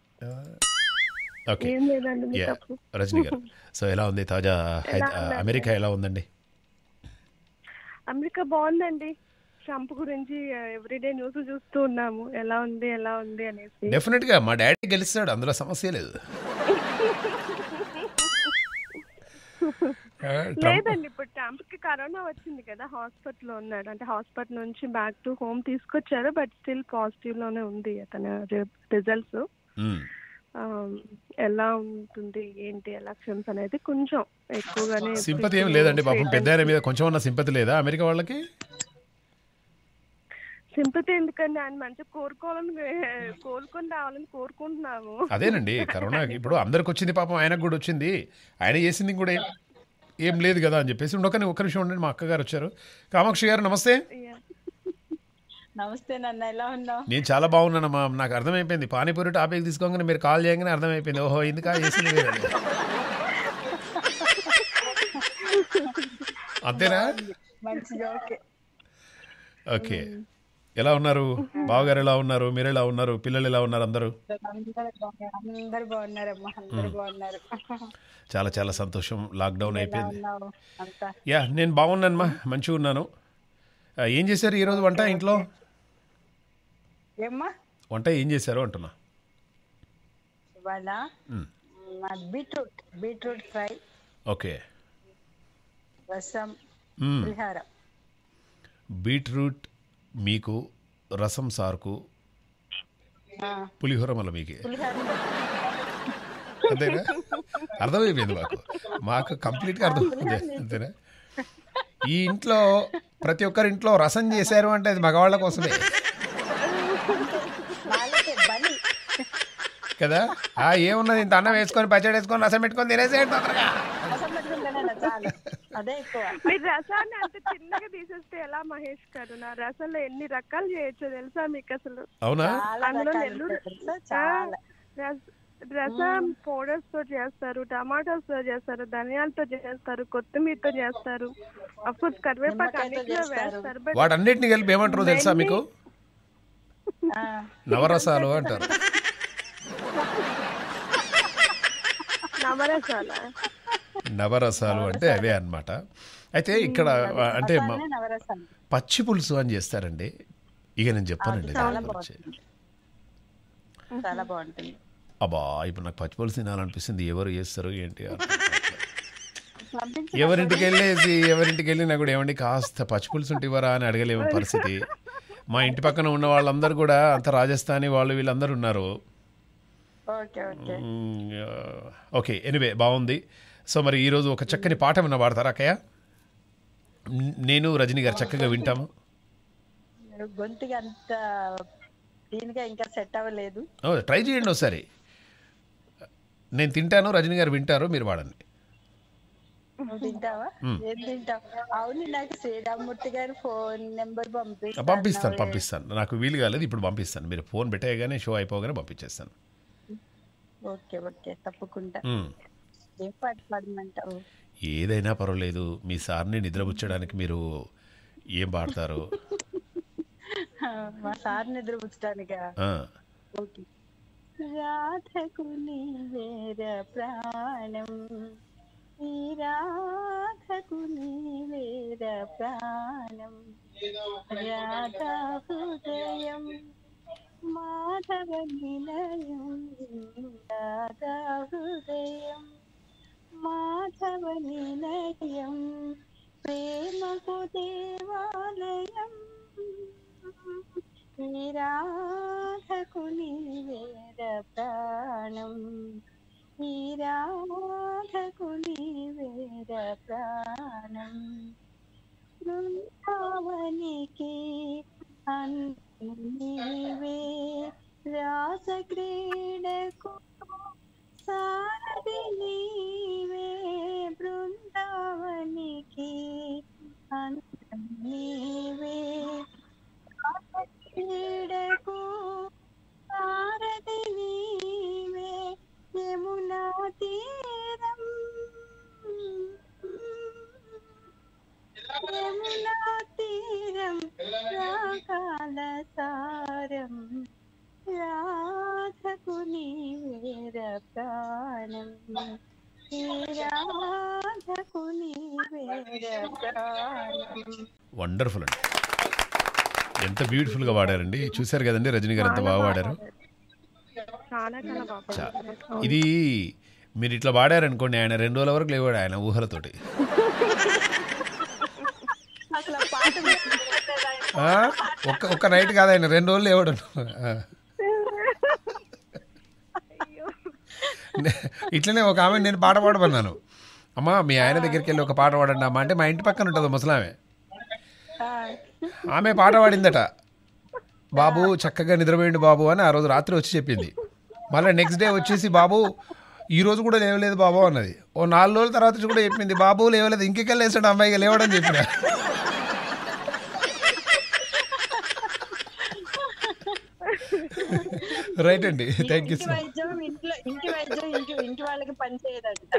Speaker 1: ఓకే
Speaker 6: ఏం లేదండి మీ
Speaker 1: యా
Speaker 6: తప్పు
Speaker 1: రజనీ గారు సో ఎలా ఉంది తాజా హైద-
Speaker 6: ఉందండి?
Speaker 1: అమెరికా ఎలా ఉందండి
Speaker 6: అమెరికా బాగుందండి ట్రంప్ గురించి ఎవ్రీడే న్యూస్ చూస్తూ ఉన్నాము ఎలా ఉంది ఎలా ఉంది అనేసి
Speaker 1: డెఫినెట్గా మా డాడీ గెలుస్తాడు అందులో సమస్య లేదు ఆ, ట్రంప్
Speaker 6: లేదండి ఇప్పుడు ట్రంప్ కి కరోనా వచ్చింది కదా హాస్పిటల్ లో ఉన్నాడు అంటే హాస్పిటల్ నుంచి బ్యాక్ టు హోమ్ తీసుకొచ్చారు బట్ స్టిల్ పాజిటివ్ లోనే ఉంది అతని రిజల్ట్స్
Speaker 1: మ్మ్.
Speaker 6: ఎలా ఉంటుంది ఏంటి ఎలక్షన్స్ అనేది కొంచెం ఎక్కువగానే
Speaker 1: సింపతి ఏం లేదండి పాపం పెద్ద ఆయన మీద కొంచెం ఉన్న సింపతి లేదా అమెరికా వాళ్ళకి
Speaker 6: సింపతి ఎందుకండి ఆయన మంచిగా కోరుకోవాలని కోలుకొని రావాలని కోరుకుంటున్నాము
Speaker 1: అదేనండి కరోనా ఇప్పుడు అందరికి వచ్చింది పాపం ఆయనకు కూడా వచ్చింది ఆయన చేసింది కూడా ఏం- ఏం లేదు కదా అని చెప్పేసి ఉండకని ఒక్క నిమిషం ఉండండి మా అక్కగారు వచ్చారు కామాక్షి గారు నమస్తే
Speaker 6: Yeah.
Speaker 7: నమస్తే నాన్న ఎలా ఉన్నావు
Speaker 1: నేను చాలా బాగున్నానమ్మా నాకు అర్థమైపోయింది పానీపూరి టాపిక్ తీసుకోగానే మీరు కాల్ చేయగానే అర్థమైపోయింది ఓహో ఎందుకా చేసింది మీరు అని. అంతేనా
Speaker 7: మంచి ఓకే
Speaker 1: ఓకే ఎలా ఉన్నారు బావగారు ఎలా ఉన్నారు మీరు ఎలా ఉన్నారు పిల్లలు ఎలా ఉన్నారు అందరూ
Speaker 7: అందరు బాగున్నారు అందరు బాగున్నారమ్మా అందరు బాగున్నారు
Speaker 1: చాలా చాలా సంతోషం లాక్డౌన్
Speaker 7: ఎలా
Speaker 1: అయిపోయింది
Speaker 7: ఉన్నావు అంతా
Speaker 1: యా నేను బాగున్నానమ్మా మంచిగా ఉన్నాను ఆ, ఏం చేశారు ఈరోజు వంట ఇంట్లో
Speaker 7: ఏమ్మా
Speaker 1: వంట ఏం చేశారు అంటున్నా
Speaker 7: ఇవాళ
Speaker 1: మ్,
Speaker 7: మాది బీట్రూట్ బీట్రూట్ ఫ్రై
Speaker 1: ఓకే
Speaker 7: రసం
Speaker 1: మ్,
Speaker 7: పులిహార
Speaker 1: బీట్రూట్ మీకు రసం సార్కు
Speaker 7: ఆ,
Speaker 1: పులిహోర మళ్ళీ మీకు
Speaker 7: పులిహార
Speaker 1: అంతేనా అర్థమైపోయింది మాకు మాకు కంప్లీట్గా అర్థమైంది అంతేనా ఈ ఇంట్లో ప్రతి ఒక్కరి ఇంట్లో రసం చేశారు అంటే అది మగవాళ్ళ కోసమే
Speaker 7: వాళ్ళకే బలి
Speaker 1: కదా ఆ ఏమున్నది ఇంత అన్నం వేసుకొని పచ్చడి వేసుకొని రసం పెట్టుకొని తినేసేయండి తొందరగా
Speaker 7: రసం పెట్టుకుంటేనే చాలు అదే ఎక్కువ
Speaker 6: మీరు రసాన్ని అంత చిన్నగా తీసేస్తే ఎలా మహేష్ గారు నా రసంలో ఎన్ని రకాలు చేయొచ్చు తెలుసా మీకు అసలు
Speaker 1: అవునా
Speaker 7: చాలా
Speaker 6: అందులో
Speaker 7: రకాలు
Speaker 6: నెల్లూరు
Speaker 7: ఉంటాయి తెలుసా?
Speaker 6: ఆ,
Speaker 7: చాలా
Speaker 6: రస- రసం పౌడర్స్ తో చేస్తారు టమాటాస్ తో చేస్తారు ధనియాలతో చేస్తారు కొత్తిమీరతో చేస్తారు అఫ్ కోర్స్ కరివేపాకు
Speaker 7: నిమ్మకాయతో
Speaker 6: అన్నిటిలో
Speaker 7: చేస్తారు.
Speaker 6: వేస్తారు బట్
Speaker 1: వాటన్నిటిని కలిపి ఏమంటారో తెలుసా మీకు
Speaker 7: ఆ,
Speaker 1: నవరసాలు అంటారు
Speaker 6: నవరసాల
Speaker 1: నవరసాలు అంటే అవే అన్నమాట అయితే ఇక్కడ అంటే మ-
Speaker 7: రసాలనే నవరసాలు
Speaker 1: పచ్చి పులుసు అని చేస్తారండి ఇక నేను చెప్పానండి
Speaker 7: చాలా
Speaker 1: దాని గురించి
Speaker 7: బాగుంటుంది చాలా బాగుంటుంది
Speaker 1: అబ్బా ఇప్పుడు నాకు పచ్చి పులుసు తినాలనిపిస్తుంది ఎవరు చేస్తారు ఏంటి అని.
Speaker 7: పంపించు
Speaker 1: ఎవరింటికి వెళ్ళేసి ఎవరింటికి వెళ్ళినా కూడా ఏమండి కాస్త పచ్చి పులుసు ఉంటే ఇవ్వరా అని అడగలేము పరిస్థితి మా ఇంటి పక్కన ఉన్న వాళ్ళందరూ కూడా అంత రాజస్థానీ వాళ్ళు వీళ్ళందరూ ఉన్నారు
Speaker 7: okay okay
Speaker 1: hmm, okay anyway బాగుంది సో మరి ఈరోజు ఒక చక్కని పాట ఏమన్నా పాడతారా అక్కయ్య న్- నేను రజనీ గారు చక్కగా వింటాము
Speaker 7: గొంతుకి అంత దీనిగా ఇంకా సెట్ అవ్వలేదు
Speaker 1: ఓ, ట్రై చేయండి ఒకసారి నేను తింటాను రజనీ గారు వింటారు మీరు వాడండి
Speaker 7: నువ్వు తింటావా ఏం తింటావు అవును నాకు శ్రీరామ్మూర్తి గారి ఫోన్ నెంబర్ పంపిస్తాను
Speaker 1: పంపిస్తాను పంపిస్తాను నాకు వీలు కాలేదు ఇప్పుడు పంపిస్తాను మీరు ఫోన్ పెట్టేయగానే షో అయిపోగానే పంపించేస్తాను
Speaker 7: ఓకే ఓకే తప్పకుండా
Speaker 1: మ్మ్.
Speaker 7: ఏం పాట పాడమంటావు
Speaker 1: ఏదైనా పర్వాలేదు మీ సార్ని నిద్రపుచ్చడానికి మీరు ఏం పాడతారు
Speaker 7: మా సార్ నిద్రపుచ్చడానికా
Speaker 1: ఆ,
Speaker 7: ఓకే రాధకు నీవేర ప్రాణం ఈ రాధకు నీవేర ప్రాణం రాధా హృదయం మాధవ నిలయం రాధా హృదయం మాధవ నిలయం ప్రేమకు దేవాలయం ఈ రాధకు నీవేర ప్రాణం ఈ రాధకు నీవేర ప్రాణం బృందావనికి అన్ని నీవే రాస క్రీడకు సారథి నీవే బృందావనికి అన్ని నీవే రాస క్రీడకు సారథి నీవే యమునా తీరం యమునా తీరం రాగాల సారం రాధకు నీవేర ప్రాణం ఈ రాధకు నీవేర ప్రాణం
Speaker 1: వండర్ఫుల్ అండి ఎంత బ్యూటిఫుల్గా వాడారండి చూశారు కదండి రజనీ గారు ఎంత బాగా వాడారు
Speaker 6: చాలా చాలా బాగా
Speaker 1: చా-
Speaker 6: పాడారు.
Speaker 1: ఇది మీరు ఇట్లా వాడారనుకోండి ఆయన రెండు రోజుల వరకు లేవాడు ఆయన ఊహలతోటి
Speaker 7: అసలు ఆ పాట గుర్తులేదు ఆయన.
Speaker 1: ఆ? ఒక్క ఒక్క నైట్ కాదు ఆయన రెండు రోజులు లేవాడు ఆ. నే- ఇట్లనే ఒక ఆమె నేను పాట పాడమన్నాను అమ్మా మీ ఆయన దగ్గరికి వెళ్ళి ఒక పాట పాడండి అమ్మా అంటే మా ఇంటి పక్కన ఉంటుంది ముసలామె
Speaker 7: ఆ,
Speaker 1: ఆమె పాట పాడిందట బాబు చక్కగా నిద్రపోయింది బాబు అని ఆ రోజు రాత్రి వచ్చి చెప్పింది మళ్ళీ నెక్స్ట్ డే వచ్చేసి బాబు ఈ రోజు కూడా లేవలేదు బాబు అన్నది ఓ నాలుగు రోజుల తర్వాత వచ్చి కూడా చెప్పింది బాబు లేవలేదు ఇంకెక్కడ లేచాడు అమ్మాయిగా లేవడం చెప్పిన రైట్ అండి థ్యాంక్ యూ
Speaker 7: ఇంటి
Speaker 1: సో
Speaker 7: వైద్యం ఇంట్లో ఇంటి వైద్యం ఇంటి ఇంటి వాళ్ళకి పని చేయదంట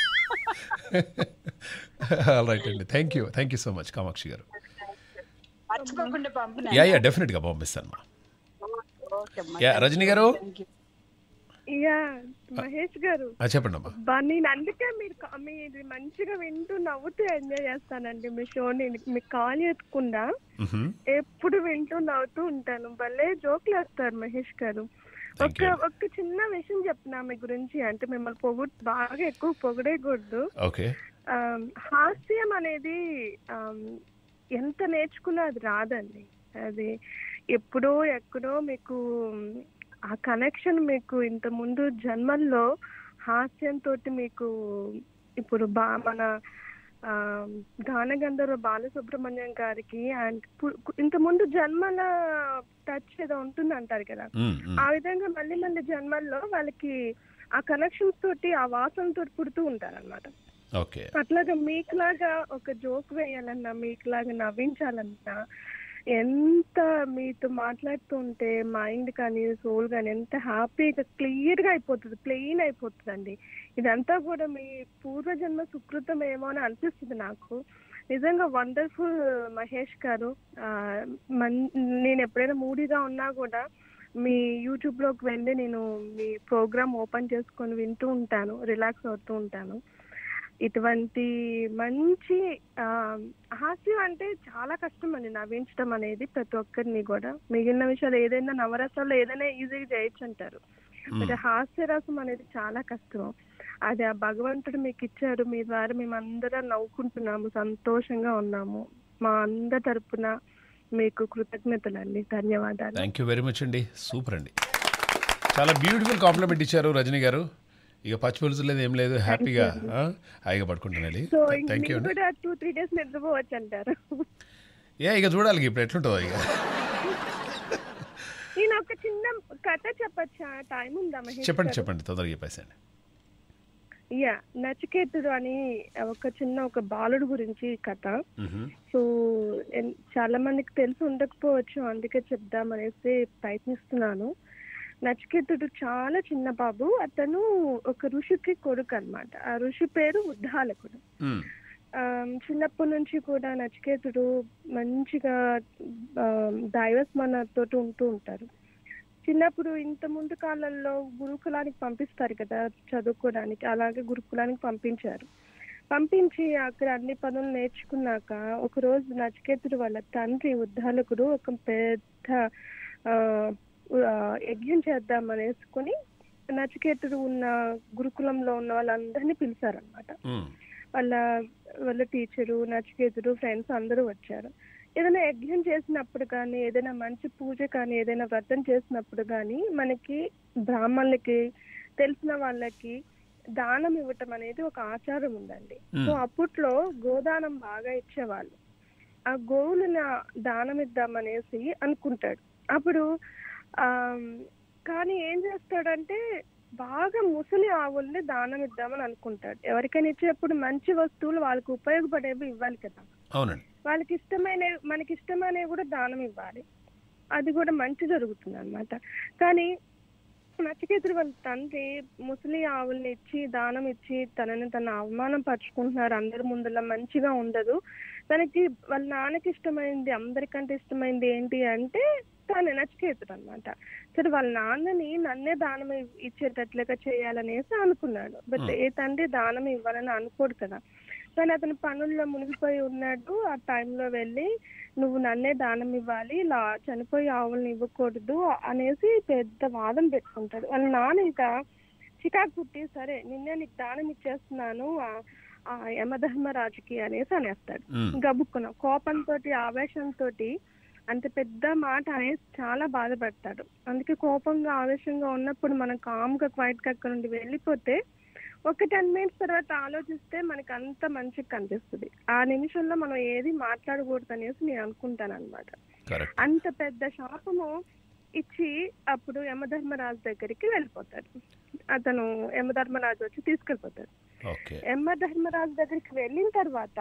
Speaker 1: రైట్ అండి thank you thank you so much Kamakshi garu
Speaker 7: మర్చిపోకుండా పంపిన
Speaker 1: యా యా డెఫినెట్గా పంపిస్తాను మా
Speaker 7: ఓకే అమ్మా.
Speaker 1: యా రజనీ గారు
Speaker 7: Thank you.
Speaker 6: యా మహేష్ గారు
Speaker 1: ఆ, చెప్పండి అమ్మా
Speaker 6: బా నేను అందుకే మీరు కా- మీది మంచిగా వింటూ నవ్వుతూ ఎంజాయ్ చేస్తానండి మీ షోని మీకు కాల్ ఎత్తుకుండా
Speaker 1: మ్హూ.
Speaker 6: ఎప్పుడు వింటూ నవ్వుతూ ఉంటాను భలే జోకులు వేస్తారు మహేష్ గారు
Speaker 1: Thank
Speaker 6: ఒక
Speaker 1: you.
Speaker 6: ఒక చిన్న విషయం చెప్తున్నా మీ గురించి అంటే మిమ్మల్ని పొగు బాగా ఎక్కువ పొగడేయకూడదు
Speaker 1: ఓకే
Speaker 6: ఆమ్, హాస్యం అనేది ఆమ్, ఎంత నేర్చుకున్నా అది రాదండి అది ఎప్పుడో ఎక్కడో మీకు ఆ కనెక్షన్ మీకు ఇంత ముందు జన్మల్లో హాస్యంతో మీకు ఇప్పుడు బా మన ఆమ్, గానగంధర్వ బాలసుబ్రహ్మణ్యం గారికి అండ్ ఇంత ముందు జన్మల టచ్ ఏదో ఉంటుంది అంటారు కదా
Speaker 1: మ్, మ్.
Speaker 6: ఆ విధంగా మళ్ళీ మళ్ళీ జన్మల్లో వాళ్ళకి ఆ కనెక్షన్స్ తోటి ఆ వాసనతో పుడుతూ ఉంటారన్నమాట
Speaker 1: ఓకే
Speaker 6: అట్లాగా మీకులాగా ఒక జోక్ వేయాలన్నా మీకులాగా నవ్వించాలన్నా ఎంత మీతో మాట్లాడుతుంటే మైండ్ కానీ సోల్ కానీ ఎంత హ్యాపీగా క్లియర్ గా అయిపోతుంది ప్లెయిన్ అయిపోతుందండి ఇదంతా కూడా మీ పూర్వజన్మ సుకృతం ఏమో అని అనిపిస్తుంది నాకు నిజంగా వండర్ఫుల్ మహేష్ గారు ఆ, మన్- నేను ఎప్పుడైనా మూడీగా ఉన్నా కూడా మీ యూట్యూబ్ లోకి వెళ్ళి నేను మీ ప్రోగ్రామ్ ఓపెన్ చేసుకొని వింటూ ఉంటాను రిలాక్స్ అవుతూ ఉంటాను ఇటువంటి మంచి ఆ, హాస్యం అంటే చాలా కష్టం అండి నవ్వించడం అనేది ప్రతి ఒక్కరిని కూడా మిగిలిన విషయాలు ఏదైనా నవరసాల్లో ఏదైనా ఈజీగా చేయొచ్చు అంటారు బట్ హాస్యరసం అనేది చాలా కష్టం అది ఆ భగవంతుడు మీకు ఇచ్చారు మీ ద్వారా మేము అందరం నవ్వుకుంటున్నాము సంతోషంగా ఉన్నాము మా అందరి తరపున మీకు కృతజ్ఞతలండి ధన్యవాదాలు
Speaker 1: థ్యాంక్ యూ వెరీ మచ్ అండి సూపర్ అండి చాలా బ్యూటిఫుల్ కాంప్లిమెంట్ ఇచ్చారు రజనీ గారు ఇక పచ్చిపులుసు లేదు ఏం లేదు హ్యాపీగా ఆ, హాయిగా పడుకుంటున్నాను
Speaker 6: సో
Speaker 1: థ్యాంక్ యూ
Speaker 6: మీరు
Speaker 1: అండి
Speaker 6: కూడా టూ త్రీ డేస్ నిద్రపోవచ్చు అంటారు
Speaker 1: ఏ ఇక చూడాలి ఇప్పుడు ఎట్లుంటుందో ఇక
Speaker 6: నేను ఒక చిన్న కథ చెప్పచ్చా టైం ఉందా మహేష్
Speaker 1: చెప్పండి
Speaker 6: గారు?
Speaker 1: చెప్పండి తొందరగా చెప్పేసండి
Speaker 6: యా నచికేతుడు అని ఒక చిన్న ఒక బాలుడు గురించి కథ
Speaker 1: మ్హూ.
Speaker 6: సో ఎన్- చాలా మందికి తెలిసి ఉండకపోవచ్చు అందుకే చెప్దామనేసి ప్రయత్నిస్తున్నాను నచికేతుడు చాలా చిన్న బాబు అతను ఒక ఋషికి కొడుకు అన్నమాట ఆ ఋషి పేరు ఉద్దాలకుడు
Speaker 1: మ్.
Speaker 6: ఆమ్, చిన్నప్పటి నుంచి కూడా నచికేతుడు మంచిగా దైవస్మరణతో ఉంటూ ఉంటారు చిన్నప్పుడు ఇంత ముందు కాలంలో గురుకులానికి పంపిస్తారు కదా చదువుకోవడానికి అలాగే గురుకులానికి పంపించారు పంపించి అక్కడ అన్ని పనులు నేర్చుకున్నాక ఒక రోజు నచికేతుడు వాళ్ళ తండ్రి ఉద్దాలకుడు ఒక పెద్ద ఆ, ఆ, యజ్ఞం చేద్దాం అనేసుకుని నచికేతుడు ఉన్న గురుకులంలో ఉన్న వాళ్ళందరినీ పిలిచారనమాట
Speaker 1: మ్.
Speaker 6: వాళ్ళ వాళ్ళ టీచరు నచికేతుడు ఫ్రెండ్స్ అందరూ వచ్చారు ఏదైనా యజ్ఞం చేసినప్పుడు కానీ ఏదైనా మంచి పూజ కానీ ఏదైనా వ్రతం చేసినప్పుడు కానీ మనకి బ్రాహ్మణులకి తెలిసిన వాళ్ళకి దానం ఇవ్వటం అనేది ఒక ఆచారం ఉందండి
Speaker 1: మ్.
Speaker 6: సో అప్పట్లో గోదానం బాగా ఇచ్చేవాళ్ళు ఆ గోవులను దానం ఇద్దామనేసి అనుకుంటాడు అప్పుడు ఆ కానీ ఏం చేస్తాడంటే బాగా ముసలి ఆవుల్ని దానం ఇద్దామని అనుకుంటాడు ఎవరికైనా ఇచ్చేటప్పుడు మంచి వస్తువులు వాళ్ళకి ఉపయోగపడేవి ఇవ్వాలి కదా
Speaker 1: అవునండి
Speaker 6: వాళ్ళకి ఇష్టమైన మనకి ఇష్టమైనవి కూడా దానం ఇవ్వాలి అది కూడా మంచి జరుగుతుంది అనమాట కానీ నచికేతుడు వాళ్ళ తండ్రి ముసలి ఆవుల్ని ఇచ్చి దానం ఇచ్చి తనని తన అవమానం పరుచుకుంటున్నారు అందరి ముందర మంచిగా ఉండదు తనకి వాళ్ళ నాన్నకి ఇష్టమైంది అందరికంటే ఇష్టమైంది ఏంటి అంటే తను నచికేతుడు అనమాట సరే వాళ్ళ నాన్నని నన్నే దానం ఇవ్- ఇచ్చేటట్లుగా చేయాలనేసి అనుకున్నాడు బట్ ఏ తండ్రి దానం ఇవ్వాలని అనుకోడు కదా కానీ అతను పనుల్లో మునిగిపోయి ఉన్నాడు ఆ టైంలో వెళ్ళి నువ్వు నన్నే దానం ఇవ్వాలి ఇలా చనిపోయి ఆవుల్ని ఇవ్వకూడదు అనేసి పెద్ద వాదం పెట్టుకుంటాడు వాళ్ళ నాన్న ఇంకా చికాకు పుట్టి సరే నిన్నే నీకు దానం ఇచ్చేస్తున్నాను ఆ- ఆ యమధర్మరాజుకి అనేసి అనేస్తాడు
Speaker 1: మ్.
Speaker 6: గబుక్కున కోపంతో ఆవేశంతో అంత పెద్ద మాట అనేసి చాలా బాధపడతాడు అందుకే కోపంగా ఆవేశంగా ఉన్నప్పుడు మనం కామ్గా క్వైట్ గా అక్కడ నుండి వెళ్ళిపోతే ఒక టెన్ మినిట్స్ తర్వాత ఆలోచిస్తే మనకి అంత మంచిగా కనిపిస్తుంది ఆ నిమిషంలో మనం ఏది మాట్లాడకూడదు అనేసి నేను అనుకుంటాను అనమాట
Speaker 1: కరెక్ట్
Speaker 6: అంత పెద్ద శాపము ఇచ్చి అప్పుడు యమధర్మరాజు దగ్గరికి వెళ్ళిపోతాడు అతను యమధర్మరాజు వచ్చి తీసుకెళ్ళిపోతాడు
Speaker 1: ఓకే
Speaker 6: యమధర్మరాజు దగ్గరికి వెళ్ళిన తర్వాత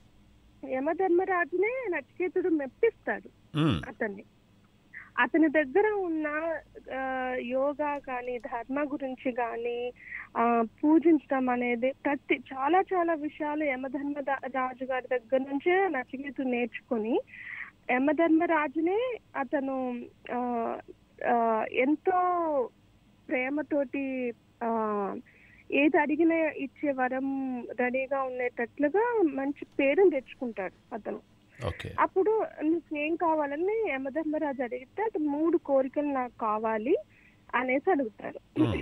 Speaker 6: యమధర్మరాజునే నచికేతుడు మెప్పిస్తాడు
Speaker 1: మ్.
Speaker 6: అతన్ని అతని దగ్గర ఉన్న ఆ, యోగా కానీ ధర్మ గురించి కానీ ఆ, పూజించడం అనేది ప్రతి చాలా చాలా విషయాలు యమధర్మ దా- రాజు గారి దగ్గర నుంచే నచికేతుడు నేర్చుకొని యమధర్మరాజునే అతను ఆ, ఆ, ఎంతో ప్రేమతోటి ఆ ఏది అడిగినా ఇచ్చే వరం రెడీగా ఉండేటట్లుగా మంచి పేరుని తెచ్చుకుంటాడు అతను
Speaker 1: ఓకే
Speaker 6: అప్పుడు నీకు ఏం కావాలని యమధర్మరాజు అడిగితే అది మూడు కోరికలు నాకు కావాలి అనేసి అడుగుతాడు
Speaker 1: మ్.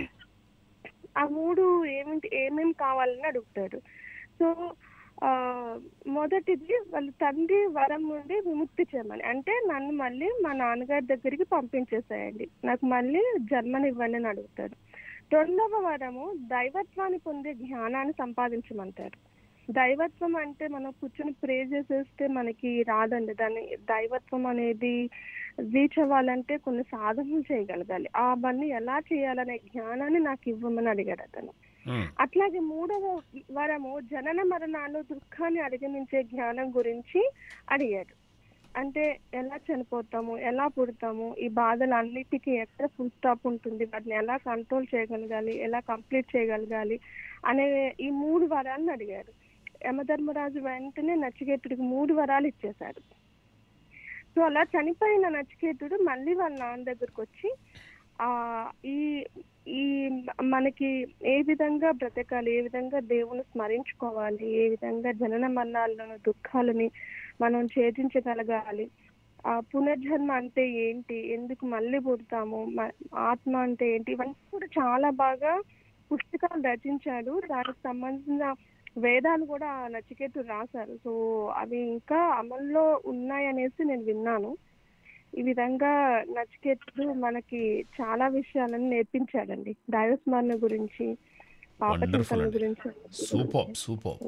Speaker 6: ఆ మూడు ఏమిటి ఏమేమి కావాలని అడుగుతాడు సో ఆ మొదటిది వాళ్ళ తండ్రి వరం నుండి విముక్తి చేయమని అంటే నన్ను మళ్ళీ మా నాన్నగారి దగ్గరికి పంపించేసేయండి నాకు మళ్ళీ జన్మనివ్వండి అని అడుగుతాడు రెండవ వరము దైవత్వాన్ని పొందే జ్ఞానాన్ని సంపాదించమంటారు దైవత్వం అంటే మనం కూర్చొని ప్రే చేసేస్తే మనకి రాదండి దాని దైవత్వం అనేది రీచ్ అవ్వాలంటే కొన్ని సాధనలు చేయగలగాలి అవన్నీ ఎలా చేయాలనే జ్ఞానాన్ని నాకు ఇవ్వమని అడిగాడు అతను
Speaker 1: మ్.
Speaker 6: అట్లాగే మూడవ వరము జనన మరణాలు దుఃఖాన్ని అధిగమించే జ్ఞానం గురించి అడిగాడు అంటే ఎలా చనిపోతాము ఎలా పుడతాము ఈ బాధలు అన్నిటికీ ఎక్కడ ఫుల్ స్టాప్ ఉంటుంది వాటిని ఎలా కంట్రోల్ చేయగలగాలి ఎలా కంప్లీట్ చేయగలగాలి అనే ఈ మూడు వరాలను అడిగారు యమధర్మరాజు వెంటనే నచికేతుడికి మూడు వరాలు ఇచ్చేశాడు సో అలా చనిపోయిన నచికేతుడు మళ్ళీ వాళ్ళ నాన్న దగ్గరకు వచ్చి ఆ ఈ ఈ మనకి ఏ విధంగా బ్రతకాలి ఏ విధంగా దేవుని స్మరించుకోవాలి ఏ విధంగా జనన మరణాలను దుఃఖాలని మనం ఛేదించగలగాలి ఆ పునర్జన్మ అంటే ఏంటి ఎందుకు మళ్ళీ పుడతాము మ- ఆత్మ అంటే ఏంటి ఇవన్నీ కూడా చాలా బాగా పుస్తకాలు రచించాడు దానికి సంబంధించిన వేదాలు కూడా నచికేతుడు రాశారు సో అవి ఇంకా అమల్లో ఉన్నాయనేసి నేను విన్నాను ఈ విధంగా నచికేతుడు మనకి చాలా విషయాలను నేర్పించాడండి దైవస్మరణ గురించి
Speaker 1: Wonderful
Speaker 6: పాపచింతన
Speaker 1: అండి.
Speaker 6: గురించి
Speaker 1: సూపర్ సూపర్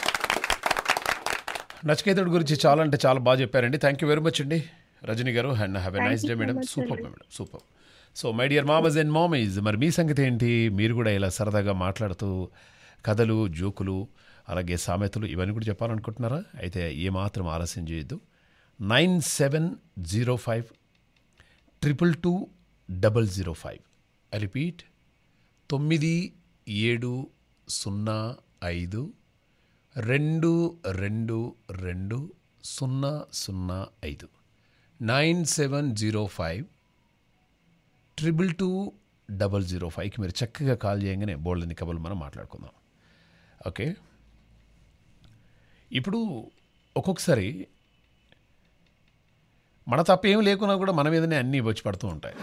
Speaker 1: నచికేతుడి గురించి చాలా అంటే చాలా బాగా చెప్పారండి థ్యాంక్ యూ వెరీ మచ్ అండి Rajani garu and have a
Speaker 6: Thank
Speaker 1: nice
Speaker 6: you
Speaker 1: day
Speaker 6: so
Speaker 1: madam
Speaker 6: much
Speaker 1: super
Speaker 6: అండి.
Speaker 1: Madam super so my dear మామస్ అండ్ మామీస్ మరి మీ సంగతి ఏంటి మీరు కూడా ఇలా సరదాగా మాట్లాడుతూ కథలు జోకులు అలాగే సామెతలు ఇవన్నీ కూడా చెప్పాలనుకుంటున్నారా అయితే ఏమాత్రం ఆలస్యం చేయొద్దు nine seven zero five triple two double zero five I repeat తొమ్మిది ఏడు సున్నా ఐదు రెండు రెండు రెండు సున్నా సున్నా ఐదు nine seven zero five triple two double zero ఫైవ్కి మీరు చక్కగా కాల్ చేయగానే బోల్డ్ని కబుర్లు మనం మాట్లాడుకుందాం ఓకే ఇప్పుడు ఒక్కొక్కసారి మన తప్పేం లేకున్నా కూడా మన మీదనే అన్నీ వచ్చి పడుతూ ఉంటాయి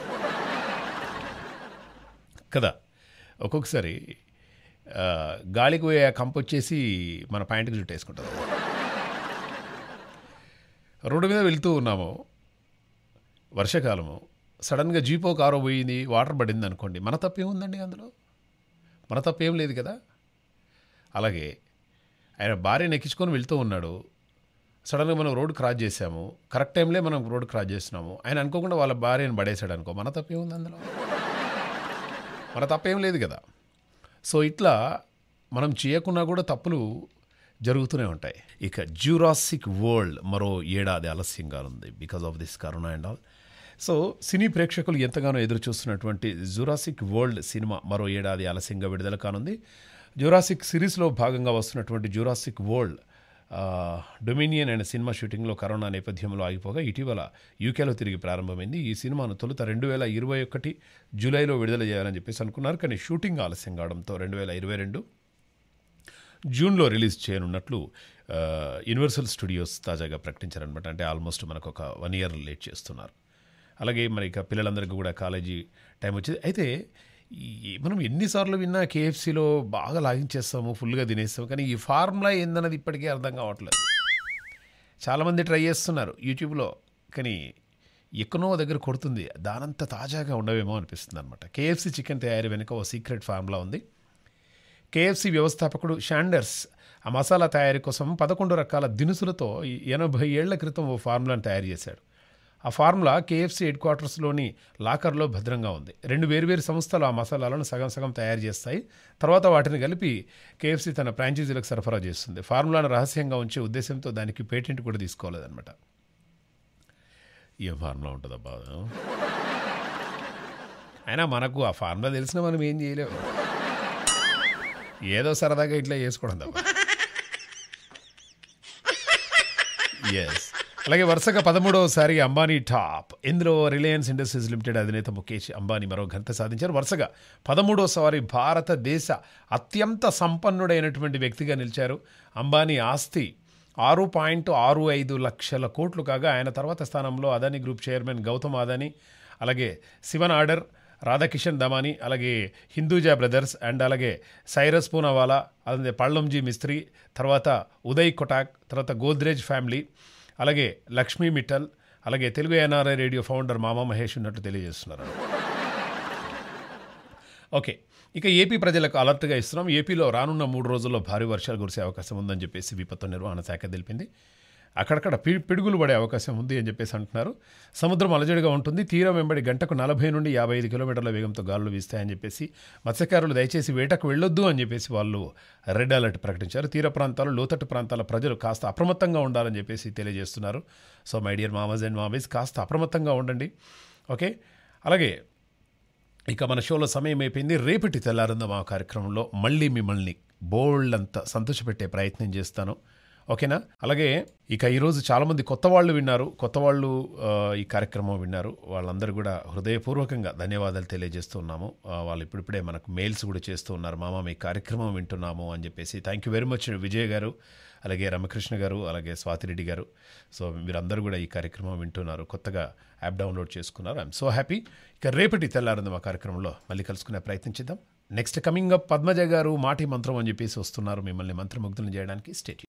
Speaker 1: కదా ఒక్కొక్కసారి ఆ, గాలికి పోయే ఆ కంపు వచ్చేసి మన ప్యాంటుకి చుట్టేసుకుంటుంది రోడ్డు మీద వెళ్తూ ఉన్నాము వర్షాకాలము సడన్గా జీపో కారో పోయింది వాటర్ పడింది అనుకోండి మన తప్పేముందండి అందులో మన తప్పేం లేదు కదా అలాగే ఆయన భార్యను ఎక్కించుకొని వెళ్తూ ఉన్నాడు సడన్గా మనం రోడ్ క్రాస్ చేసాము కరెక్ట్ టైంలో మనం రోడ్ క్రాస్ చేస్తున్నాము ఆయన అనుకోకుండా వాళ్ళ భార్యను పడేశాడు అనుకో మన తప్పేముంది అందులో మన తప్పేం లేదు కదా సో ఇట్లా మనం చేయకున్నా కూడా తప్పులు జరుగుతూనే ఉంటాయి ఇక జ్యూరాసిక్ వరల్డ్ మరో ఏడాది ఆలస్యంగా ఉంది because of this corona and all so సినీ ప్రేక్షకులు ఎంతగానో ఎదురు చూస్తున్నటువంటి జురాసిక్ వరల్డ్ సినిమా మరో ఏడాది ఆలస్యంగా విడుదల కానుంది జురాసిక్ సిరీస్లో భాగంగా వస్తున్నటువంటి జురాసిక్ వరల్డ్ డొమినియన్ అనే సినిమా షూటింగ్లో కరోనా నేపథ్యంలో ఆగిపోగా ఇటీవల యూకేలో తిరిగి ప్రారంభమైంది ఈ సినిమాను తొలుత రెండు వేల ఇరవై ఒకటి జూలైలో విడుదల చేయాలని చెప్పేసి అనుకున్నారు కానీ షూటింగ్ ఆలస్యం కావడంతో రెండు వేల ఇరవై రెండు జూన్లో రిలీజ్ చేయనున్నట్లు ఆ, యూనివర్సల్ స్టూడియోస్ తాజాగా ప్రకటించారనమాట అంటే ఆల్మోస్ట్ మనకు ఒక వన్ ఇయర్ లేట్ చేస్తున్నారు అలాగే మరి ఇక పిల్లలందరికీ కూడా కాలేజీ టైం వచ్చింది అయితే ఈ మనం ఎన్నిసార్లు విన్నా కేఎఫ్సీలో బాగా లాగించేస్తాము ఫుల్గా తినేస్తాము కానీ ఈ ఫార్ములా ఏందన్నది ఇప్పటికీ అర్థం కావట్లేదు చాలామంది ట్రై చేస్తున్నారు యూట్యూబ్లో కానీ ఎక్కనో దగ్గర కొడుతుంది దానంత తాజాగా ఉండవేమో అనిపిస్తుంది అనమాట కేఎఫ్సీ చికెన్ తయారీ వెనుక ఓ సీక్రెట్ ఫార్ములా ఉంది కేఎఫ్సీ వ్యవస్థాపకుడు షాండర్స్ ఆ మసాలా తయారీ కోసం పదకొండు రకాల దినుసులతో ఈ ఎనభై ఏళ్ల క్రితం ఓ ఫార్ములాను తయారు చేశాడు ఆ ఫార్ములా కేఎఫ్సీ హెడ్ క్వార్టర్స్లోని లాకర్లో భద్రంగా ఉంది రెండు వేరువేరు సంస్థలు ఆ మసాలాలను సగం సగం తయారు చేస్తాయి తర్వాత వాటిని కలిపి కేఎఫ్సీ తన ఫ్రాంచైజీలకు సరఫరా చేస్తుంది ఫార్ములాను రహస్యంగా ఉంచే ఉద్దేశంతో దానికి పేటెంట్ కూడా తీసుకోలేదన్నమాట ఏం ఫార్ములా ఉంటుందబ్బా అయినా మనకు ఆ ఫార్ములా తెలిసినా మనం ఏం చేయలేము ఏదో సరదాగా ఇట్లా చేసుకోవడం తప్ప ఎస్ అలాగే వరుసగా పదమూడవసారి అంబానీ టాప్ ఇందులో రిలయన్స్ ఇండస్ట్రీస్ లిమిటెడ్ అధినేత ముఖేష్ అంబానీ మరో ఘనత సాధించారు వరుసగా పదమూడవసారి భారతదేశ అత్యంత సంపన్నుడైనటువంటి వ్యక్తిగా నిలిచారు అంబానీ ఆస్తి ఆరు పాయింట్ ఆరు ఐదు లక్షల కోట్లు కాగా ఆయన తర్వాత స్థానంలో అదానీ గ్రూప్ చైర్మన్ గౌతమ్ అదానీ అలాగే శివన్ ఆర్డర్ రాధాకిషన్ దమాని అలాగే హిందూజా బ్రదర్స్ అండ్ అలాగే సైరస్ పూనావాలా అలాగే పళ్ళంజీ మిస్త్రీ తర్వాత ఉదయ్ కొటాక్ తర్వాత గోద్రేజ్ ఫ్యామిలీ అలాగే లక్ష్మీ మిట్టల్ అలాగే తెలుగు ఎన్ఆర్ఐ రేడియో ఫౌండర్ మామా మహేష్ ఉన్నట్టు తెలియజేస్తున్నారు ఓకే ఇక ఏపీ ప్రజలకు అలర్ట్గా ఇస్తున్నాం ఏపీలో రానున్న మూడు రోజుల్లో భారీ వర్షాలు కురిసే అవకాశం ఉందని చెప్పేసి విపత్తు నిర్వహణ శాఖ తెలిపింది అక్కడక్కడ పి పిడుగులు పడే అవకాశం ఉంది అని చెప్పేసి అంటున్నారు సముద్రం అలజడిగా ఉంటుంది తీరం వెంబడి గంటకు నలభై నుండి యాభై ఐదు కిలోమీటర్ల వేగంతో గాలులు వీస్తాయని చెప్పేసి మత్స్యకారులు దయచేసి వేటకు వెళ్ళొద్దు అని చెప్పేసి వాళ్ళు రెడ్ అలర్ట్ ప్రకటించారు తీర ప్రాంతాలు లోతట్టు ప్రాంతాల ప్రజలు కాస్త అప్రమత్తంగా ఉండాలని చెప్పేసి తెలియజేస్తున్నారు సో మై డియర్ మామస్ అండ్ మామీస్ కాస్త అప్రమత్తంగా ఉండండి ఓకే అలాగే ఇక మన షోలో సమయం అయిపోయింది రేపటి తెల్లారిందా మా కార్యక్రమంలో మళ్ళీ మిమ్మల్ని బోల్డ్ అంత సంతోషపెట్టే ప్రయత్నం చేస్తాను ఓకేనా అలాగే ఇక ఈరోజు చాలామంది కొత్త వాళ్ళు విన్నారు కొత్త వాళ్ళు ఆ, ఈ కార్యక్రమం విన్నారు వాళ్ళందరూ కూడా హృదయపూర్వకంగా ధన్యవాదాలు తెలియజేస్తున్నాము ఆ, వాళ్ళు ఇప్పుడిప్పుడే మనకు మెయిల్స్ కూడా చేస్తూ ఉన్నారు మామ మీ కార్యక్రమం వింటున్నాము అని చెప్పేసి thank you very much Vijay garu అలాగే రమకృష్ణ గారు అలాగే స్వాతిరెడ్డి గారు సో మీరందరూ కూడా ఈ కార్యక్రమం వింటున్నారు కొత్తగా యాప్ డౌన్లోడ్ చేసుకున్నారు ఐఎమ్ సో హ్యాపీ ఇక రేపటి తెల్లారింది మా కార్యక్రమంలో మళ్ళీ కలుసుకునే ప్రయత్నించిద్దాం next coming up Padmaja garu మాటి మంత్రం అని చెప్పేసి వస్తున్నారు మిమ్మల్ని మంత్రముగ్ధులను చేయడానికి స్టేట్